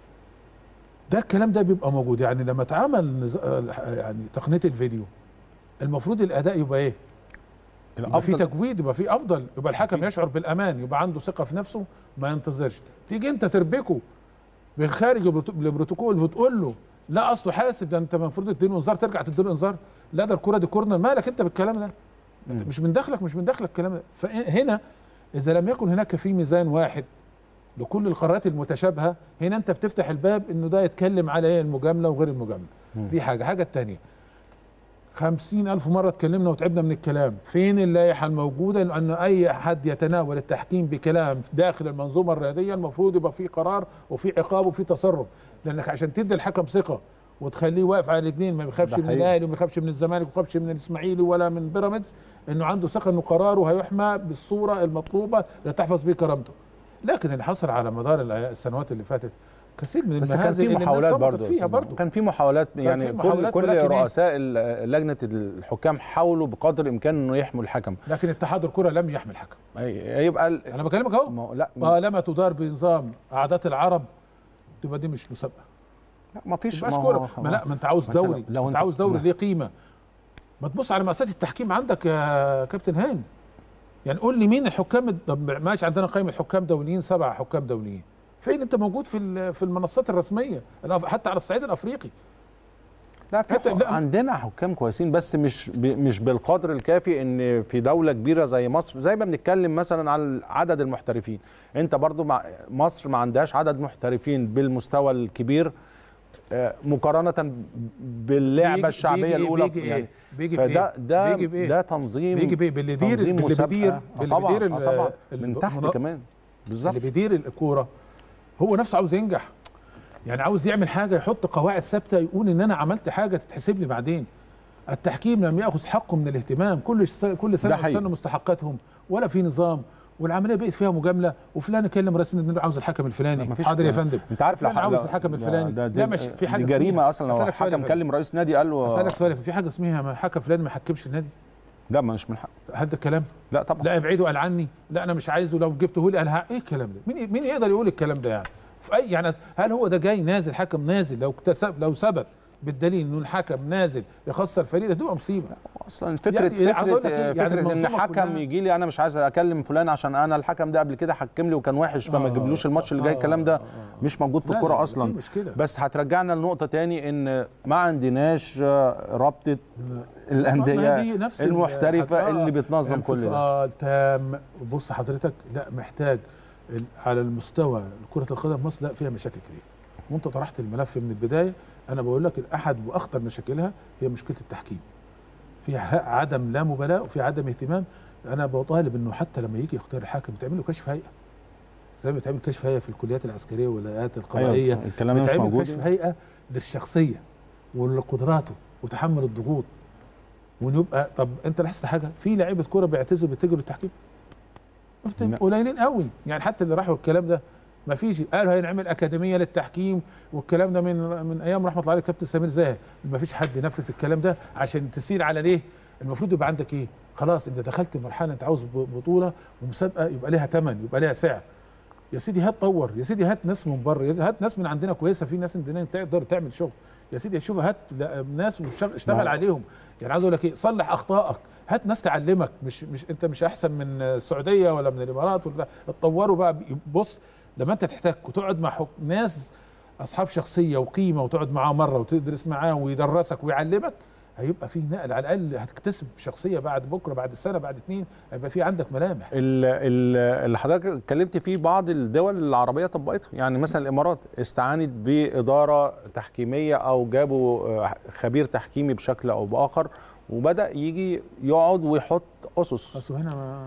ده الكلام ده بيبقى موجود يعني لما اتعمل نز- يعني تقنيه الفيديو المفروض الاداء يبقى ايه يبقى في الافضل تجويد يبقى في افضل يبقى الحكم يشعر بالامان يبقى عنده ثقه في نفسه ما ينتظرش تيجي انت تربكه من خارج البروتو- البروتوكول وتقول له لا اصله حاسب ده انت المفروض تديله انذار ترجع تديله انذار لا ده الكره دي كورنر مالك انت بالكلام ده مم. مش من داخلك مش من داخلك الكلام ده فهنا اذا لم يكن هناك في ميزان واحد لكل القرارات المتشابهه هنا انت بتفتح الباب انه ده يتكلم على ايه المجامله وغير المجامله مم. دي حاجه حاجه الثانيه خمسين ألف مرة اتكلمنا وتعبنا من الكلام فين اللائحة الموجودة لأن أي حد يتناول التحكيم بكلام داخل المنظومة الرياضية المفروض يبقى في قرار وفي عقاب وفي تصرف لأنك عشان تدي الحكم ثقة وتخليه واقف على رجلين ما بيخافش ده من حقيقي. الاهلي وما بيخافش من الزمالك وما بيخافش من الاسماعيلي ولا من بيراميدز انه عنده ثقه انه قراره هيحمى بالصوره المطلوبه لتحفظ به كرامته لكن اللي حصل على مدار السنوات اللي فاتت كثير من بس كان المهازل في اللي الناس محاولات سقطت برضه فيها برضه كان في محاولات يعني في كل محاولات كل ولكن إيه؟ رؤساء ال- لجنه الحكام حاولوا بقدر الامكان انه يحموا الحكم لكن اتحاد الكره لم يحمل حكم هي- يبقى ال- انا بكلمك اهو ما هو- لا طالما تدار بنظام عادات العرب تبقى دي مش مسابقه لا، ما فيش تبقاش ما كوره هو- ما لا ما انت عاوز ما أنت لو- دوري لو انت أنت- عاوز دوري ما- ليه قيمه ما تبص على مؤسسات التحكيم عندك يا كابتن هاني يعني قول لي مين الحكام الد- طب ماشي عندنا قائمه حكام دوليين سبع حكام دوليين فين انت موجود في ال- في المنصات الرسميه الأف- حتى على الصعيد الافريقي لا في حتى- حك- لا. عندنا حكام كويسين بس مش ب... مش بالقدر الكافي ان في دوله كبيره زي مصر زي ما بنتكلم مثلا على عدد المحترفين انت برضو مع مصر ما عندهاش عدد محترفين بالمستوى الكبير آه، مقارنه باللعبه بيجي- الشعبيه بيجي إيه؟ الاولى بيجي يعني ايه بيجي فده بايه ده بيجي بايه ده تنظيم بيجي بايه باللي يدير تنظيم باللي مسابقة. بيدير آه، باللي طبعاً، بيدير آه، طبعاً. ال- من تحت المنا- كمان بالظبط اللي بيدير الكوره هو نفسه عاوز ينجح يعني عاوز يعمل حاجه يحط قواعد ثابته يقول ان انا عملت حاجه تتحسب لي بعدين التحكيم لم ياخذ حقه من الاهتمام كل س- كل سنه ده حقيقي. يستنوا مستحقاتهم ولا في نظام والعمليه بقت فيها مجامله وفلان يكلم رئيس النادي عاوز الحكم الفلاني لا، مفيش- حاضر يا فندم انت عارف فلان لو عاوز لو- الحكم ده- الفلاني ده لا دي- مش في حاجه دي جريمه اسمها- اصلا لو أسألك سؤال يا حكم فندم. كلم رئيس نادي قال له اسالك سؤال في حاجه اسمها ما حكم فلان ما حكمش النادي لا مش من حق هل ده الكلام لا طبعا لا ابعده قال عني لا انا مش عايزه لو جبته لي قال ها- ايه الكلام ده مين مين يقدر يقول الكلام ده يعني في اي يعني هل هو ده جاي نازل حكم نازل لو اكتسب لو ثبت بالدليل انه الحكم نازل يخسر فريق ده تبقى مصيبه اصلا فكره يعني يعني عاوز أقول لك فكره, إيه، يعني يعني فكرة ان المنظومة حكم كلها- يجي لي انا مش عايز اكلم فلان عشان انا الحكم ده قبل كده حكم لي وكان وحش فما آه، اجيبلوش الماتش اللي جاي آه، الكلام ده آه، آه. مش موجود في لا، لا، الكوره لا، اصلا في مشكلة. بس هترجعنا لنقطه تاني ان ما عندناش آه، رابطه ما الانديه هي دي نفس ال- المحترفه آه، اللي بتنظم كل ده انفصال تام بص حضرتك لا محتاج ال- على المستوى كرة القدم في مصر لا فيها مشاكل كتير وانت طرحت الملف من البداية انا بقول لك احد واخطر مشاكلها هي مشكلة التحكيم في ح- عدم لا مبالاة وفي عدم اهتمام انا بطالب انه حتى لما يجي يختار الحاكم يتعمل له كشف هيئة زي ما بيتعمل كشف هيئة في الكليات العسكرية والهيئات القضائية أيوة الكلام ده مش بيتعمل موجود كشف هيئة للشخصية ولقدراته وتحمل الضغوط ونبقى طب انت لاحظت حاجه في لعيبه كوره بيعتذروا بيتجروا التحكيم قلت لا. قليلين قوي يعني حتى اللي راحوا الكلام ده ما فيش قالوا هنعمل اكاديميه للتحكيم والكلام ده من من ايام رحمه الله عليه الكابتن سمير زاهر ما فيش حد ينفذ الكلام ده عشان تسير على ليه المفروض يبقى عندك ايه خلاص انت دخلت مرحله انت عاوز ب- بطوله ومسابقه يبقى ليها ثمن يبقى ليها سعر يا سيدي هات طور يا سيدي هات ناس من بره هات ناس من عندنا كويسه في ناس عندنا تقدر تعمل شغل يا سيدي شوف هات لا- ناس واشتغل اشتغل نعم. عليهم يعني عاوز اقول لك ايه صلح اخطائك هات ناس تعلمك مش مش انت مش احسن من السعوديه ولا من الامارات ولا اتطوروا بقى بص لما انت تحتاج وتقعد مع حك... ناس اصحاب شخصيه وقيمه وتقعد معاه مره وتدرس معاه ويدرسك ويعلمك هيبقى في نقل على الاقل هتكتسب شخصيه بعد بكره بعد السنه بعد اتنين هيبقى في عندك ملامح ال- ال- اللي حضرتك اتكلمت فيه بعض الدول العربيه طبقتها يعني مثلا الامارات استعانت باداره تحكيميه او جابوا آه، خبير تحكيمي بشكل او باخر وبدا يجي يقعد ويحط اسس اصل هنا ما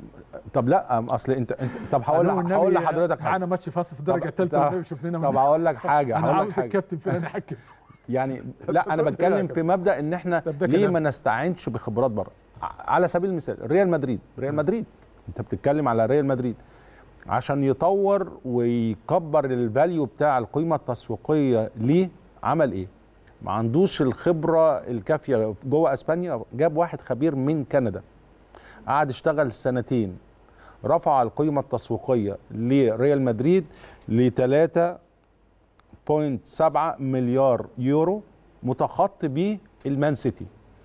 طب لا اصل انت, انت طب هقول قالوا لك هقول النبي لحضرتك معانا حاجه ماتش فاصل في الدرجه طب- الثالثه طب- والنبي شوف لنا طب من- هقول لك حاجه انا هقول لك عاوز حاجه الكابتن فلان يحكم يعني لا انا بتكلم في مبدا ان احنا طب ده ليه كلام. ما نستعينش بخبرات بره ع- على سبيل المثال ريال مدريد ريال مدريد انت بتتكلم على ريال مدريد عشان يطور ويكبر الفاليو بتاع القيمه التسويقيه ليه عمل ايه ما عندوش الخبره الكافيه جوه اسبانيا جاب واحد خبير من كندا قعد اشتغل سنتين رفع القيمه التسويقيه لريال مدريد ل 3.7 مليار يورو متخطي بيه المان سيتي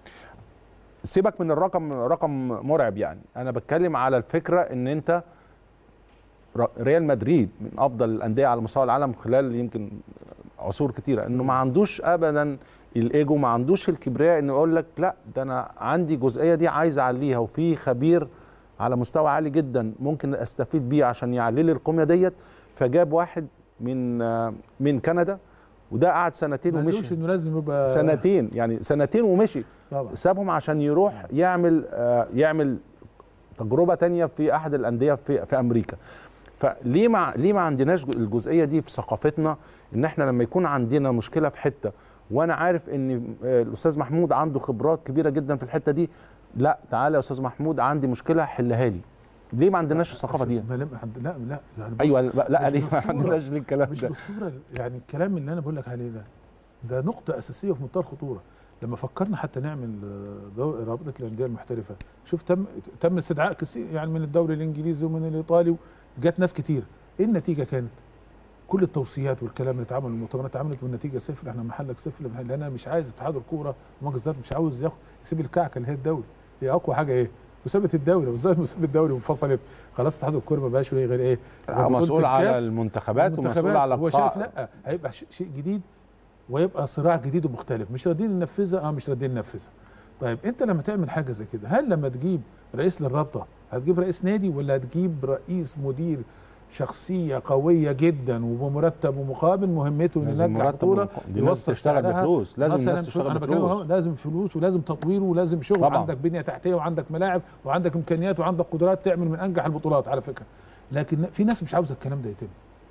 سيبك من الرقم رقم مرعب يعني انا بتكلم على الفكره ان انت ر- ريال مدريد من افضل الانديه على مستوى العالم خلال يمكن عصور كتيره انه ما عندوش ابدا الايجو ما عندوش الكبرياء انه يقول لك لا ده انا عندي الجزئيه دي عايز اعليها وفي خبير على مستوى عالي جدا ممكن استفيد بيه عشان يعلي لي القيمه ديت فجاب واحد من آه، من كندا وده قعد سنتين ما قالوش ومشي انه لازم يبقى سنتين يعني سنتين ومشي طبعا سابهم عشان يروح يعمل آه، يعمل تجربه تانية في احد الانديه في في امريكا فليه ما ليه ما عندناش الجزئيه دي في ثقافتنا ان احنا لما يكون عندنا مشكله في حته وانا عارف ان آه، الاستاذ محمود عنده خبرات كبيره جدا في الحته دي لا تعالى يا استاذ محمود عندي مشكله حلها لي ليه ما عندناش الثقافه دي ما لم- لا لا يعني بص، ايوه لا لا مش ليه ما بالصورة. عندناش ليه الكلام مش ده بالصوره يعني الكلام اللي انا بقول لك عليه ده ده نقطه اساسيه في منتهى الخطوره لما فكرنا حتى نعمل آه، دو- رابطه الانديه المحترفه شوف تم تم استدعاء كثير يعني من الدوري الانجليزي ومن الايطالي جت ناس كتير ايه النتيجه كانت كل التوصيات والكلام اللي اتعمل المؤتمرات اتعملت والنتيجه صفر احنا محلك صفر لان انا مش عايز اتحاد الكوره ومجلس مش عاوز ياخد يسيب الكعكه اللي هي الدوري هي اقوى حاجه ايه؟ مسابقه الدوري وازاي مسابقه الدوري انفصلت خلاص اتحاد الكوره ما بقاش له غير ايه؟ غير بطولة مسؤول على الكاس المنتخبات ومسؤول المنتخبات. على هو القطاع. شايف لا هيبقى ش- شيء جديد ويبقى صراع جديد ومختلف مش راضيين ننفذها اه مش راضيين ننفذها طيب انت لما تعمل حاجه زي كده هل لما تجيب رئيس للرابطه هتجيب رئيس نادي ولا هتجيب رئيس مدير شخصيه قويه جدا وبمرتب ومقابل مهمته انه لازم ينجح مرتب بطوله ومق- دي ناس يوصل تشتغل سعرها. بفلوس لازم مثلاً الناس شو- تشتغل انا بكلمك أهو، بفلوس لازم فلوس ولازم تطوير ولازم شغل طبعاً. عندك بنيه تحتيه وعندك ملاعب وعندك امكانيات وعندك قدرات تعمل من انجح البطولات على فكره لكن في ناس مش عاوزه الكلام ده يتم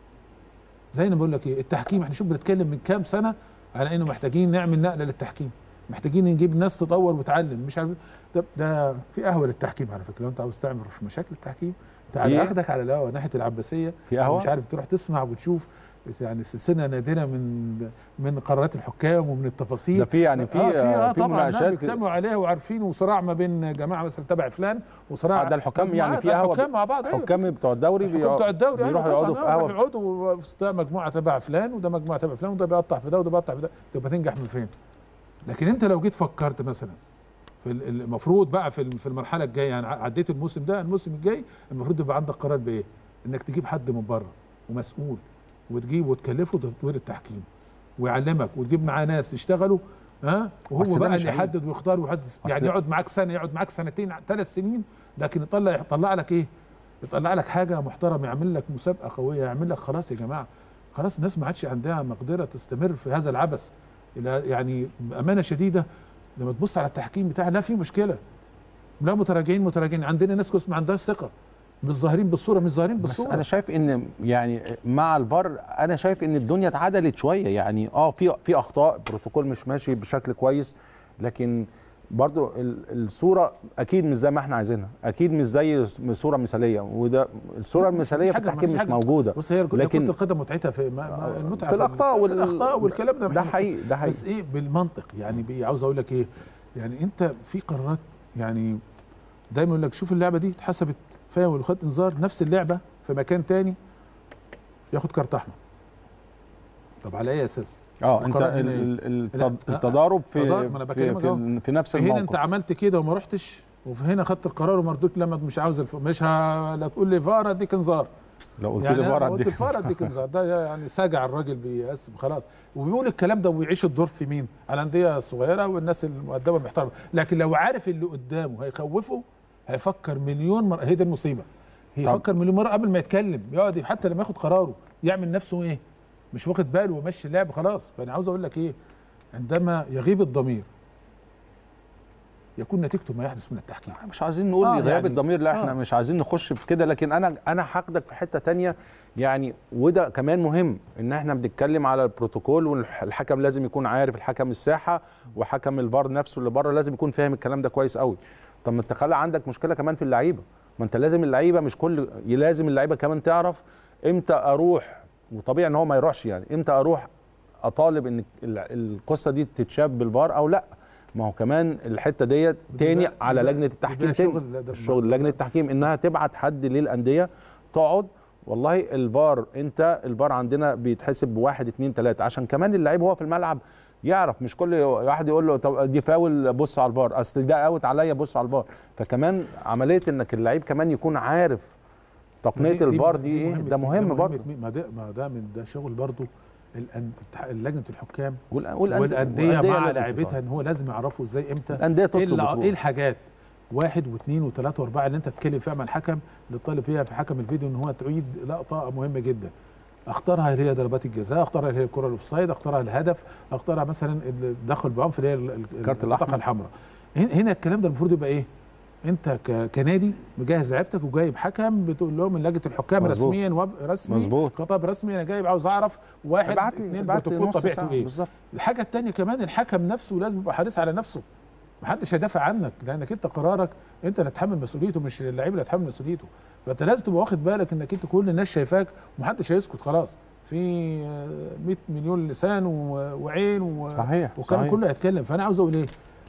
زي ما بقول لك ايه التحكيم احنا شوف بنتكلم من كام سنه على انه محتاجين نعمل نقله للتحكيم محتاجين نجيب ناس تطور وتعلم مش عارف ده, ده في قهوه للتحكيم على فكره لو انت عاوز تعمل في مشاكل التحكيم تعال في؟ اخدك على القهوه ناحيه العباسيه في قهوه مش عارف تروح تسمع وتشوف يعني سلسله نادره من من قرارات الحكام ومن التفاصيل ده في يعني في آه في, آه في طبعا ناس مناقشات بيجتمعوا عليها وعارفين وصراع ما بين جماعه مثلا تبع فلان وصراع آه، ده الحكام يعني مجموعات، في قهوة الحكام مع بعض أيوة. حكام بتوع الدوري الحكام بتوع الدوري بيروحوا أيوة يقعدوا في طبعاً، آه، قهوه يقعدوا ده مجموعه تبع فلان وده مجموعه تبع فلان وده بيقطع في ده وده بيقطع في ده تبقى تنجح من فين لكن انت لو جيت فكرت مثلا في ال- المفروض بقى في الم- في المرحله الجايه يعني ع- عديت الموسم ده الموسم الجاي المفروض يبقى عندك قرار بايه؟ انك تجيب حد من بره ومسؤول وتجيب وتكلفه تطوير التحكيم ويعلمك وتجيب معاه ناس يشتغلوا ها بس وهو ده بقى مش اللي عيب. يحدد ويختار ويحدد يعني أصل- يقعد معاك سنه يقعد معاك سنتين ثلاث سنين لكن يطلع يطلع لك ايه؟ يطلع لك حاجه محترمه يعمل لك مسابقه قويه يعمل لك خلاص يا جماعه خلاص الناس ما عادش عندها مقدره تستمر في هذا العبث إلى- يعني بامانه شديده لما تبص على التحكيم بتاعها لا في مشكله لا متراجعين متراجعين عندنا ناس كويس ما عندهاش ثقه مش ظاهرين بالصوره مش ظاهرين بس بالصوره انا شايف ان يعني مع الفار انا شايف ان الدنيا اتعدلت شويه يعني اه في في اخطاء بروتوكول مش ماشي بشكل كويس لكن برضو ال- الصوره اكيد مش زي ما احنا عايزينها اكيد مش زي صوره مثاليه وده الصوره مش- المثاليه مش في حاجة- التحكيم مش مش حاجة- موجوده بص هي لكن- لكن كره القدم متعتها في ما ما المتعه في الاخطاء في وال- الاخطاء والكلام ده ده إحنا- حقيقي ده حقيقي بس ايه بالمنطق يعني بي عاوز اقول لك ايه يعني انت في قرارات يعني دايما يقول لك شوف اللعبه دي اتحسبت فاول وخد انذار نفس اللعبه في مكان تاني ياخد كارت احمر طب على اي اساس؟ اه انت القرار ال- هنا إيه؟ ال- التض- لا، التضارب في تضارب، ما أنا في, بكلمك أهو. في, في نفس في هنا انت الموقف عملت كده وما رحتش وفي هنا خدت القرار وما رضيت لما مش عاوز الف... مش ه... لا تقول لي فار اديك انذار لو قلت يعني لي أنا فار لو قلت اديك الفار اديك انذار ده يعني ساجع الراجل بيقسم خلاص وبيقول الكلام ده ويعيش الدور في مين؟ على الانديه الصغيره والناس المؤدبه المحترمه لكن لو عارف اللي قدامه هيخوفه هيفكر مليون مره هي دي المصيبه هيفكر مليون مره قبل ما يتكلم يقعد حتى لما ياخد قراره يعمل نفسه ايه؟ مش واخد باله وماشي اللعب خلاص فانا عاوز اقول لك ايه؟ عندما يغيب الضمير يكون نتيجته ما يحدث من التحكيم مش عايزين نقول آه، غياب يعني- الضمير لا احنا آه. مش عايزين نخش في كده لكن انا انا هاخدك في حته تانية يعني وده كمان مهم ان احنا بنتكلم على البروتوكول والحكم لازم يكون عارف الحكم الساحه وحكم الفار نفسه اللي بره لازم يكون فاهم الكلام ده كويس قوي طب ما انت خلى عندك مشكله كمان في اللعيبه ما انت لازم اللعيبه مش كل لازم اللعيبه كمان تعرف امتى اروح وطبيعي ان هو ما يروحش يعني امتى اروح اطالب ان ال- القصه دي تتشاف بالفار او لا ما هو كمان الحته ديت تاني بيبقى- على بيبقى- لجنه التحكيم بيبقى تاني شغل- لا ده- الشغل لجنه التحكيم انها تبعت حد للانديه تقعد والله الفار انت الفار عندنا بيتحسب بواحد اتنين تلاته عشان كمان اللعيب هو في الملعب يعرف مش كل واحد يقول له طب دي فاول بص على الفار اصل ده اوت عليا بص على الفار فكمان عمليه انك اللعيب كمان يكون عارف تقنيه الفار دي ايه ده مهم برضه ما ده ما ده من ده شغل برضه الأن- التح- لجنه الحكام والأن- والأن- والانديه والأندية مع لازم لاعبتها تطلع. ان هو لازم يعرفوا ازاي امتى الانديه ايه, تطلب اللي- وتروح. ايه الحاجات واحد واثنين وثلاثه واربعه اللي انت تتكلم فيها مع الحكم اللي طالب فيها في حكم الفيديو ان هو تعيد لقطه مهمه جدا اختارها اللي هي ضربات الجزاء اختارها اللي هي الكره الاوفسايد اختارها الهدف اختارها مثلا التدخل بعمق اللي هي ال- ال- الكارت البطاقه الأحمر. الحمراء هنا هنا الكلام ده المفروض يبقى ايه انت ك- كنادي مجهز لعيبتك وجايب حكم بتقول لهم من لجنه الحكام مظبوط. رسميا وب... رسمي مظبوط. خطاب رسمي انا جايب عاوز اعرف واحد ابعت لي اثنين ابعت لي بروتوكول نص طبيعته ساعه ايه بالظبط الحاجه الثانيه كمان الحكم نفسه لازم يبقى حريص على نفسه محدش هيدافع عنك لانك انت قرارك انت اللي هتحمل مسؤوليته مش اللعيب اللي هتحمل مسؤوليته فانت لازم تبقى واخد بالك انك انت كل الناس شايفاك ومحدش هيسكت خلاص في آه، 100 مليون لسان و- وعين و... صحيح والكلام صحيح. كله هيتكلم فانا عاوز اقول ايه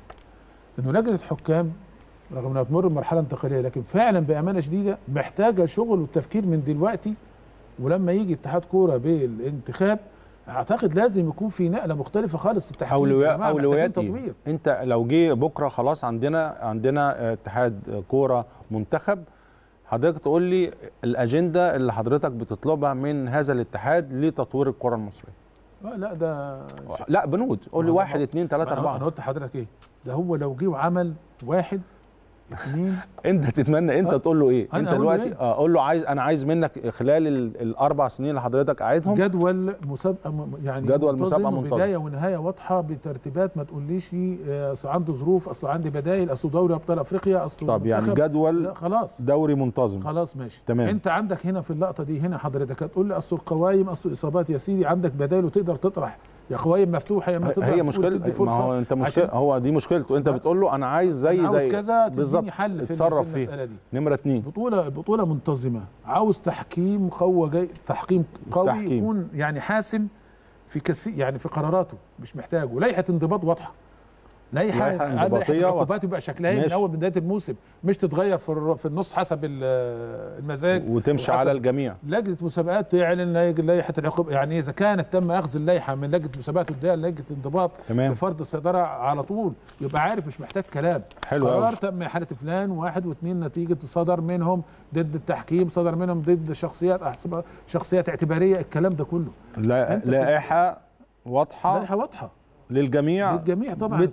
انه لجنه الحكام رغم انها تمر بمرحله انتقاليه لكن فعلا بامانه شديده محتاجه شغل والتفكير من دلوقتي ولما يجي اتحاد كوره بالانتخاب اعتقد لازم يكون في نقله مختلفه خالص في التحكيم يا اولويات جماعة، اولويات محتاجين إيه؟ تطوير انت لو جه بكره خلاص عندنا عندنا اتحاد كوره منتخب حضرتك تقول لي الاجنده اللي حضرتك بتطلبها من هذا الاتحاد لتطوير الكره المصريه آه لا ده لا بنود قول لي ما- واحد ما- اتنين ما تلاته انا انا اربعه قلت لحضرتك ايه ده هو لو جه وعمل واحد اثنين انت تتمنى انت آه. تقول له ايه أنا انت أقول له دلوقتي إيه؟ اه قول له عايز انا عايز منك خلال ال- الاربع سنين اللي حضرتك قاعدهم جدول مسابقه م- يعني جدول منتظم مسابقة منتظم. وبدايه ونهايه واضحه بترتيبات ما تقوليش آه، اصل عنده ظروف اصل عندي بدايل اصل دوري ابطال افريقيا اصل طب يعني منتخب. جدول لا خلاص دوري منتظم خلاص ماشي تمام. انت عندك هنا في اللقطه دي هنا حضرتك هتقول لي اصل القوايم اصل الاصابات يا سيدي عندك بدايل وتقدر تطرح يا قوايم مفتوحه يا اما تطرح هي تقول مشكله تدي ما فرصه هو انت مشكله عشان- هو دي مشكلته انت آه. بتقول له انا عايز زي أنا عاوز زي كذا بالظبط تديني حل في, اتصرف في فيه المساله دي نمره اتنين بطولة بطولة منتظمة عاوز تحكيم قوة جاي تحكيم قوي تحكيم. يكون يعني حاسم في كسي يعني في قراراته مش محتاجه لائحة انضباط واضحة لائحه لائحة لائحه انضباطية و- العقوبات يبقى شكلها ايه من ماشي. اول بدايه الموسم مش تتغير في الر- في النص حسب ال- المزاج وتمشي وحسب- على الجميع لجنه مسابقات تعلن لائحة- لائحه العقوبه يعني اذا كانت تم اخذ اللائحه من لجنه مسابقات واديها لجنه انضباط تمام لفرض السيطره على طول يبقى عارف مش محتاج كلام حلو قرار قوي تم حاله فلان واحد واثنين نتيجه صدر منهم ضد التحكيم صدر منهم ضد شخصيات احسب شخصيات اعتباريه الكلام ده كله لا- أنت في- لائحه واضحه لائحه واضحه للجميع للجميع طبعا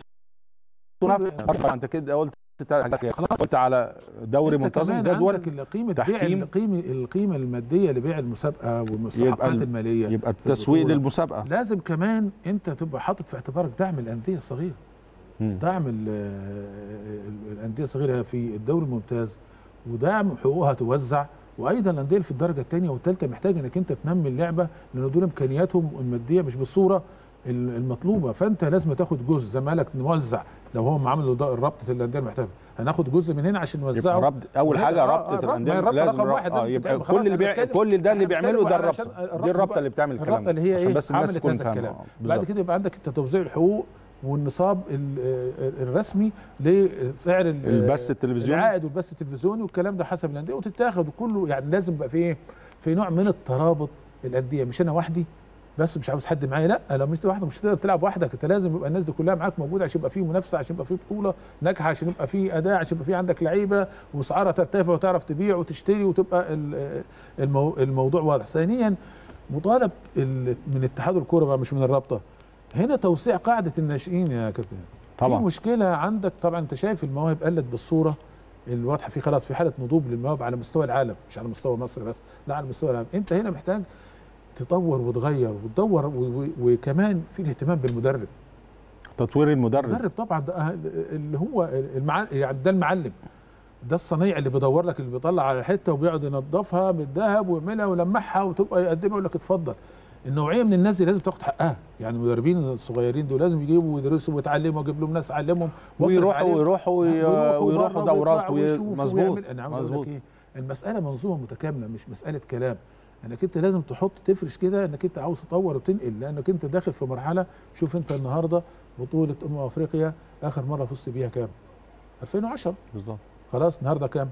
بتنافس انت كده قلت قلت على دوري انت منتظم كمان جدول عندك قيمه بيع تحكيم. القيمه القيمه الماديه لبيع المسابقه والمستحقات ال- الماليه يبقى في التسويق البطولة. للمسابقه لازم كمان انت تبقى حاطط في اعتبارك دعم الانديه الصغيره مم. دعم ال- ال- الانديه الصغيره في الدوري الممتاز ودعم حقوقها توزع وايضا الانديه اللي في الدرجه الثانيه والثالثه محتاج انك انت تنمي اللعبه لان دول امكانياتهم الماديه مش بالصوره ال- المطلوبه فانت لازم تاخد جزء زمالك نوزع لو هم عملوا ده رابطه الانديه المحترفه هناخد جزء من هنا عشان يبقى نوزعه ربط اول وهنا- حاجه آه، آه، رابطه الربط- ما هي الانديه الرابطة لازم رقم رب- واحد اه لازم يبقى تتعمل. خلاص كل اللي احنا بيع بنتكلم- كل ده اللي احنا بيعمله بنتكلم ده على الرابطه عشان دي الرابطه اللي بتعمل الكلام الرابطه اللي هي عشان ايه بس الناس عملت تكون هذا فاهمة. الكلام آه، بعد بالظبط. كده يبقى عندك انت توزيع الحقوق والنصاب ال- ال- الرسمي لسعر ال- البث التلفزيوني. العائد والبث التلفزيوني والكلام ده حسب الانديه وتتاخد وكله يعني لازم يبقى فيه في نوع من الترابط الانديه مش انا وحدي بس مش عاوز حد معايا لا لو مش لوحدك مش هتقدر تلعب وحدك انت لازم يبقى الناس دي كلها معاك موجوده عشان يبقى في منافسه عشان يبقى في بطوله ناجحه عشان يبقى في اداء عشان يبقى في عندك لعيبه واسعارها ترتفع وتعرف تبيع وتشتري وتبقى ال- المو الموضوع واضح ثانيا مطالب ال- من اتحاد الكوره بقى مش من الرابطه هنا توسيع قاعده الناشئين يا كابتن طبعا في مشكله عندك طبعا انت شايف المواهب قلت بالصوره الواضحه في خلاص في حاله نضوج للمواهب على مستوى العالم مش على مستوى مصر بس لا على مستوى العالم انت هنا محتاج تطور وتغير وتدور و- و- وكمان في الاهتمام بالمدرب تطوير المدرب المدرب طبعا ده أه- اللي هو المع... يعني ده المعلم ده الصنيع اللي بيدور لك اللي بيطلع على الحته وبيقعد ينظفها من الذهب ويعملها ويلمعها وتبقى يقدمها يقول لك اتفضل النوعيه من الناس دي لازم تاخد حقها يعني المدربين الصغيرين دول لازم يجيبوا ويدرسوا ويتعلموا ويجيب لهم ناس تعلمهم واصرف ويروحوا عليهم. ويروحوا وي- ويروحوا بره دورات ويطلعوا وي- ويشوفوا مظبوط ويعمل- انا عاوز اقول مظبوط لك ايه المساله منظومه متكامله مش مساله كلام انك انت لازم تحط تفرش كده انك انت عاوز تطور وتنقل لانك انت داخل في مرحله شوف انت النهارده بطوله امم افريقيا اخر مره فزت بيها كام 2010 بالظبط النهارده النهارده كام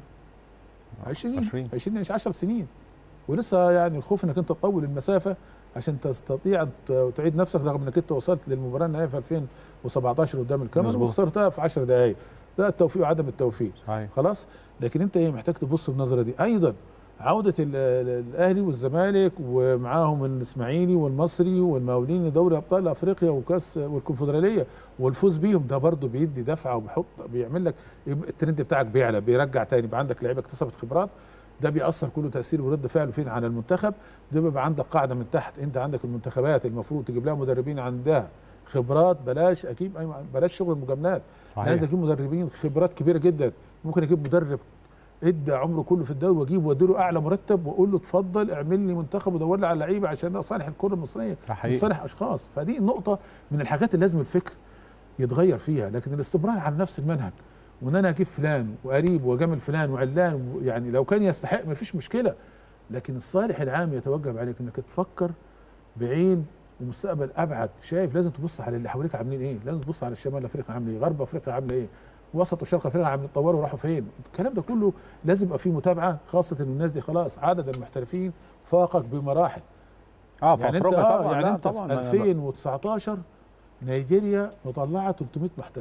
20 20. 20 مش 10 سنين ولسه يعني الخوف انك انت تطول المسافه عشان تستطيع أن ت- تعيد نفسك رغم انك انت وصلت للمباراه النهائيه في 2017 قدام الكاميرون مظبوط. وخسرتها في 10 دقائق ده التوفيق وعدم التوفيق صحيح خلاص لكن انت ايه محتاج تبص بالنظره دي ايضا عوده ال- ال- الاهلي والزمالك ومعاهم الاسماعيلي والمصري والمقاولين لدوري ابطال افريقيا وكاس والكونفدراليه والفوز بيهم ده برضه بيدي دفعه وبيحط بيعمل لك يبقى الترند بتاعك بيعلى بيرجع تاني يبقى عندك لعيبه اكتسبت خبرات ده بيأثر كله تأثير ورد فعل فين على المنتخب ده بيبقى عندك قاعدة من تحت انت عندك المنتخبات المفروض تجيب لها مدربين عندها خبرات بلاش اكيد أيوة، بلاش شغل المجاملات صحيح. عايز اجيب مدربين خبرات كبيره جدا ممكن اجيب مدرب ادى عمره كله في الدوري واجيب واديله اعلى مرتب واقول له اتفضل اعمل لي منتخب ودور لي على لعيبه عشان ده صالح الكره المصريه ده مش حقيقي صالح اشخاص فدي نقطه من الحاجات اللي لازم الفكر يتغير فيها لكن الاستمرار على نفس المنهج وان انا اجيب فلان وقريب واجامل فلان وعلان و- يعني لو كان يستحق ما فيش مشكله لكن الصالح العام يتوجب عليك انك تفكر بعين ومستقبل ابعد شايف لازم تبص على اللي حواليك عاملين ايه لازم تبص على الشمال افريقيا عامله ايه غرب افريقيا عامله ايه وسط وشرق افريقيا عاملين اتطوروا وراحوا فين الكلام ده كله لازم يبقى فيه متابعه خاصه ان الناس دي خلاص عدد المحترفين فاقك بمراحل اه في يعني انت افريقيا اه طبعا يعني لا انت طبعا في 2019 نيجيريا مطلعه 300 محترف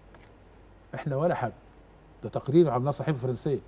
احنا ولا حاجه ده تقرير عملناه صحيفه فرنسيه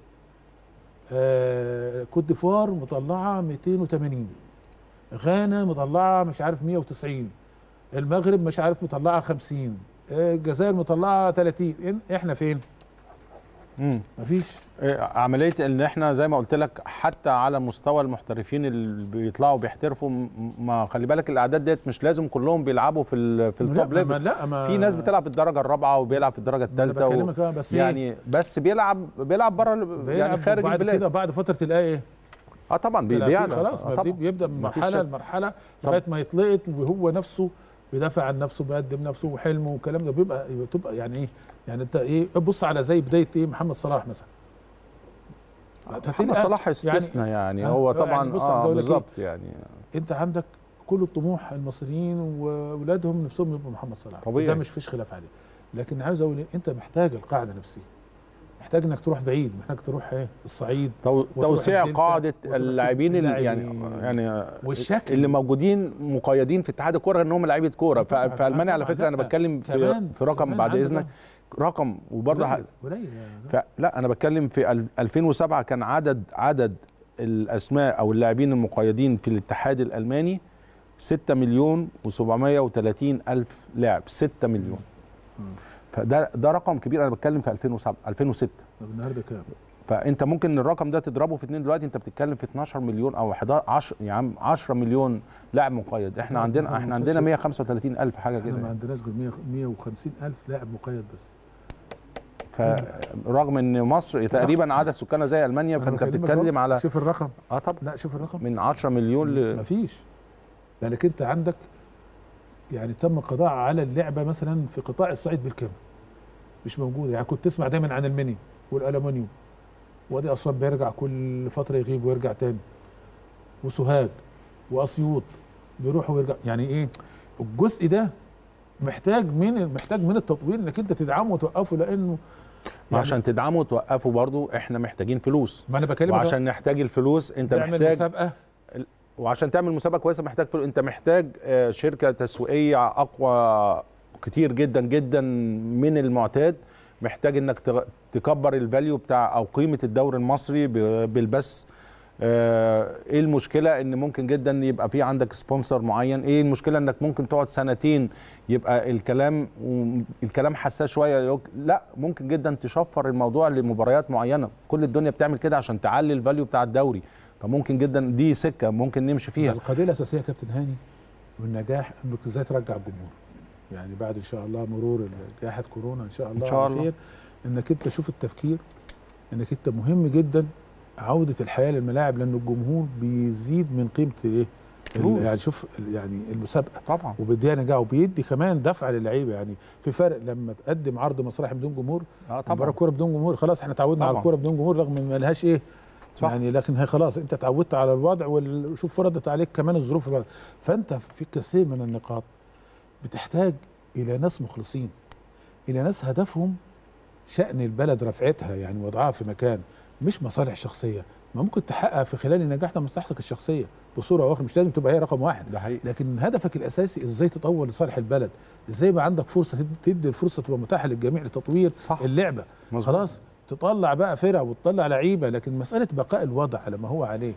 آه كوت ديفوار مطلعه 280 غانا مطلعه مش عارف 190 المغرب مش عارف مطلعه 50 آه الجزائر مطلعه 30 إن- احنا فين مم. مفيش إيه، عمليه ان احنا زي ما قلت لك حتى على مستوى المحترفين اللي بيطلعوا بيحترفوا م- ما خلي بالك الاعداد ديت مش لازم كلهم بيلعبوا في ال في التوب لا ما ليفل لا ما في ناس بتلعب في الدرجه الرابعه وبيلعب في الدرجه ما انا الثالثه و... بكلمك اه بس إيه؟ يعني بس بيلعب بيلعب بره ال- يعني بيلعب خارج بعد البلاد كده بعد فتره تلاقي ايه اه طبعا بي- بيلعب فيه بيعلى خلاص آه ما طبعاً. دي بيبدا من مفيش مرحله شك. لمرحله طبعاً. لغايه ما يتلقط وهو نفسه بيدافع عن نفسه بيقدم نفسه وحلمه والكلام ده بيبقى بتبقى يعني ايه يعني انت ايه بص على زي بدايه ايه محمد صلاح مثلا محمد صلاح استثنى يعني, آه، هو يعني طبعا بص اه عاوز أقول لك إيه؟ بالظبط يعني انت عندك كل الطموح المصريين واولادهم نفسهم يبقوا محمد صلاح طبيعي. ده مش فيش خلاف عليه لكن عاوز اقول إيه؟ انت محتاج القاعده نفسها محتاج انك تروح بعيد محتاج تروح ايه الصعيد تو- وتروح توسيع الدلتا قاعده وتروح اللاعبين اللي يعني اللاعبين. يعني والشكل. اللي موجودين مقيدين في اتحاد الكوره ان هم لعيبه كوره ف- طبعاً، في المانيا على طبعاً، فكره انا لا. بتكلم في كمان- في رقم كمان بعد عندك اذنك رقم وبرضه ح- قليل قليل يا جماعة. ف- لا انا بتكلم في ال- 2007 كان عدد عدد الاسماء او اللاعبين المقيدين في الاتحاد الالماني 6 مليون و730 الف لاعب 6 مليون فده ده رقم كبير انا بتكلم في 2007 2006 طب النهارده كام؟ فانت ممكن الرقم ده تضربه في اتنين دلوقتي انت بتتكلم في 12 مليون او 11 10 يا عم 10 مليون لاعب مقيد احنا طبعاً، عندنا طبعاً، احنا عندنا مستشفى. 135 الف حاجه احنا ما كده عندناش غير 100 150 الف لاعب مقيد بس فرغم ان مصر تقريبا عدد سكانها زي المانيا أنا فانت بكلمك بتتكلم أهو. على شوف الرقم اه طب لا شوف الرقم من 10 مليون ل مفيش لانك انت عندك يعني تم القضاء على اللعبه مثلا في قطاع الصعيد بالكامل مش موجوده يعني كنت تسمع دايما عن المنيا والالومنيوم وادي اسوان بيرجع كل فتره يغيب ويرجع تاني وسوهاج واسيوط بيروح ويرجع يعني ايه الجزء ده محتاج من محتاج من التطوير انك انت تدعمه وتوقفه لانه يعني عشان تدعموا وتوقفوا برضو احنا محتاجين فلوس ما انا بكلمك أهو. وعشان نحتاج الفلوس انت تعمل محتاج مسابقه وعشان تعمل مسابقه كويسه محتاج فلوس انت محتاج آه، شركه تسويقيه اقوى كتير جدا جدا من المعتاد محتاج انك تغ- تكبر الفاليو بتاع او قيمه الدوري المصري ب- بالبث آه، ايه المشكله ان ممكن جدا يبقى في عندك سبونسر معين ايه المشكله انك ممكن تقعد سنتين يبقى الكلام الكلام حساس شويه يقولك لا ممكن جدا تشفر الموضوع لمباريات معينه كل الدنيا بتعمل كده عشان تعلي الفاليو بتاع الدوري فممكن جدا دي سكه ممكن نمشي فيها القضيه الاساسيه يا كابتن هاني والنجاح انك ازاي ترجع الجمهور يعني بعد ان شاء الله مرور جائحه كورونا ان شاء الله إن شاء على الله. خير انك انت شوف التفكير انك انت مهم جدا عوده الحياه للملاعب لان الجمهور بيزيد من قيمه ايه فلوس. يعني شوف ال- يعني المسابقه طبعا وبيديها نجاح وبيدي كمان دفعه للعيبه يعني في فرق لما تقدم عرض مسرحي بدون جمهور اه مباراه طبعا كوره بدون جمهور خلاص احنا اتعودنا على طبعاً. الكوره بدون جمهور رغم ان ما لهاش ايه صح. يعني لكن هي خلاص انت اتعودت على الوضع وشوف فرضت عليك كمان الظروف الوضع. فانت في كثير من النقاط بتحتاج الى ناس مخلصين الى ناس هدفهم شان البلد رفعتها يعني وضعها في مكان مش مصالح شخصيه ما ممكن تحقق في خلال النجاح ده مصلحتك الشخصيه بصوره او اخرى مش لازم تبقى هي رقم واحد ده حقيقي لكن هدفك الاساسي ازاي تطور لصالح البلد ازاي يبقى عندك فرصه تد- تدي الفرصه تبقى متاحه للجميع لتطوير صح. اللعبه مظبوط. خلاص تطلع بقى فرق وتطلع لعيبه لكن مساله بقاء الوضع على ما هو عليه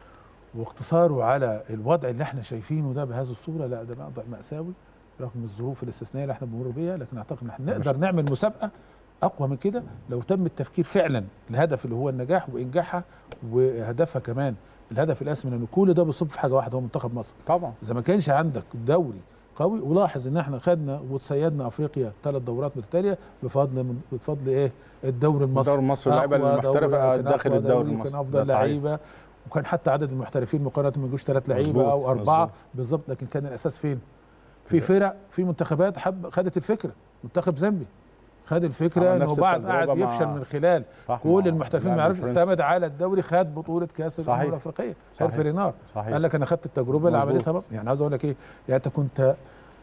واقتصاره على الوضع اللي احنا شايفينه ده بهذه الصوره لا ده وضع ماساوي رغم الظروف الاستثنائيه اللي احنا بنمر بيها لكن اعتقد ان احنا نقدر نعمل مسابقه اقوى من كده لو تم التفكير فعلا الهدف اللي هو النجاح وانجاحها وهدفها كمان الهدف الاسمى لان كل ده بيصب في حاجه واحده هو منتخب مصر طبعا اذا ما كانش عندك دوري قوي ولاحظ ان احنا خدنا وتصيدنا افريقيا ثلاث دورات متتاليه بفضل بفضل ايه الدوري المصري الدوري المصري اللعيبه أقوى المحترفه دوري، كان داخل أقوى الدوري دوري، المصري وكان ده افضل صحيح. لعيبه وكان حتى عدد المحترفين مقارنه ما يجوش ثلاث لعيبه مظبوط، او اربعه مظبوط. بالظبط لكن كان الاساس فين؟ في فرق في منتخبات حب خدت الفكره منتخب زامبي خد الفكره عمل انه نفس بعد التجربة قعد مع- يفشل من خلال صح كل مع المحترفين ما اللاعب عرفش الفرنسي. استمد على الدوري خد بطوله كاس الامم صحيح. الافريقيه صحيح. هيرفي رينار صحيح قال لك انا خدت التجربه اللي مظبوط. عملتها مصر يعني عاوز اقول لك ايه يعني انت كنت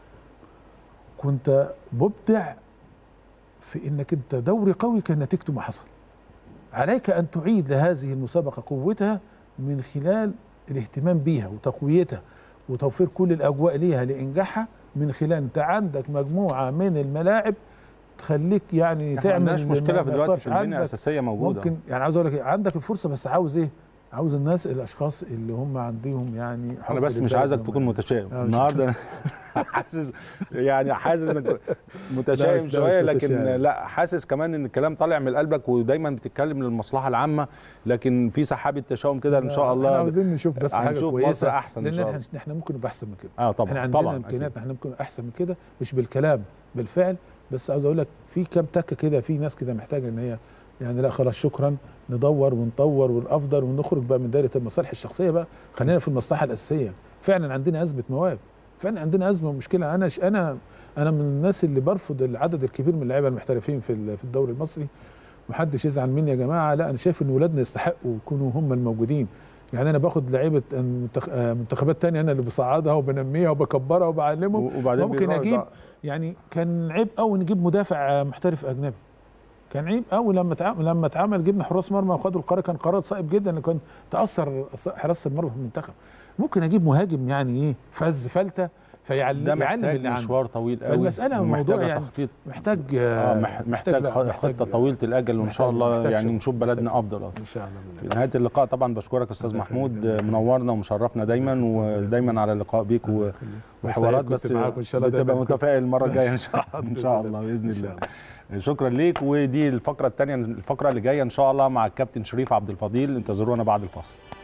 كنت مبدع في انك انت دوري قوي كان نتيجته ما حصل عليك ان تعيد لهذه المسابقه قوتها من خلال الاهتمام بيها وتقويتها وتوفير كل الاجواء ليها لانجاحها من خلال انت عندك مجموعه من الملاعب تخليك يعني احنا ما تعمل عندناش ما- مشكله ما في دلوقتي يخطرش في البنيه عندك الاساسيه موجوده ممكن يعني عاوز اقول لك إيه، عندك الفرصه بس عاوز ايه؟ عاوز الناس الاشخاص اللي هم عندهم يعني انا حب بس مش للبلد عايزك وهم- تكون متشائم آه، مش- النهارده حاسس يعني حاسس انك لا، متشائم مش- شويه لا، مش لكن متشائم. لا حاسس كمان ان الكلام طالع من قلبك ودايما بتتكلم للمصلحه العامه لكن في سحابه تشاؤم كده ان شاء احنا الله عاوزين نشوف بس حاجه هنشوف كويسه مصر أحسن إن لان شاء احنا الله. احنا ممكن نبقى احسن من كده اه طبعا احنا عندنا طبعا امكانيات أكيد. احنا ممكن احسن من كده مش بالكلام بالفعل بس عاوز اقول لك في كام تكه كده في ناس كده محتاجه ان هي يعني لا خلاص شكرا ندور ونطور والافضل ونخرج بقى من دايره المصالح الشخصيه بقى خلينا في المصلحه الاساسيه فعلا عندنا ازمه مواهب فعلا عندنا ازمه ومشكله انا ش... انا انا من الناس اللي برفض العدد الكبير من اللعيبه المحترفين في ال- في الدوري المصري محدش يزعل مني يا جماعه لا انا شايف ان ولادنا يستحقوا يكونوا هم الموجودين يعني انا باخد لعيبه منتخ- آه، منتخبات تانية انا اللي بصعدها وبنميها وبكبرها وبعلمهم وبعدين ممكن بيروح اجيب بقى. يعني كان عيب قوي نجيب مدافع محترف اجنبي كان عيب قوي لما اتعمل لما اتعمل جبنا حراس مرمى وخدوا القرار كان قرار صائب جدا ان كان تاثر حراسه المرمى في المنتخب ممكن اجيب مهاجم يعني ايه فز فلته ده فيعلم يعلم محتاج اللي عنده مشوار طويل قوي فالمسألة ومحتاجة موضوع يعني تخطيط محتاج اه مح- محتاج لا، خ- خطه طويله الاجل وان شاء محتاج- الله محتاج يعني شغل. نشوف بلدنا افضل افضل ان شاء الله في بإذن الله. نهايه اللقاء طبعا بشكرك استاذ الله محمود يخليك. منورنا ومشرفنا دايما ودايما على اللقاء بيك و- الله وحوارات يخليك. بس كنت معاكم إن شاء الله بتبقى دايماً. متفائل المره الجايه ان شاء الله ان شاء الله باذن إن شاء الله شكرا ليك ودي الفقره الثانيه الفقره اللي جايه ان شاء الله مع الكابتن شريف عبد الفضيل انتظرونا بعد الفاصل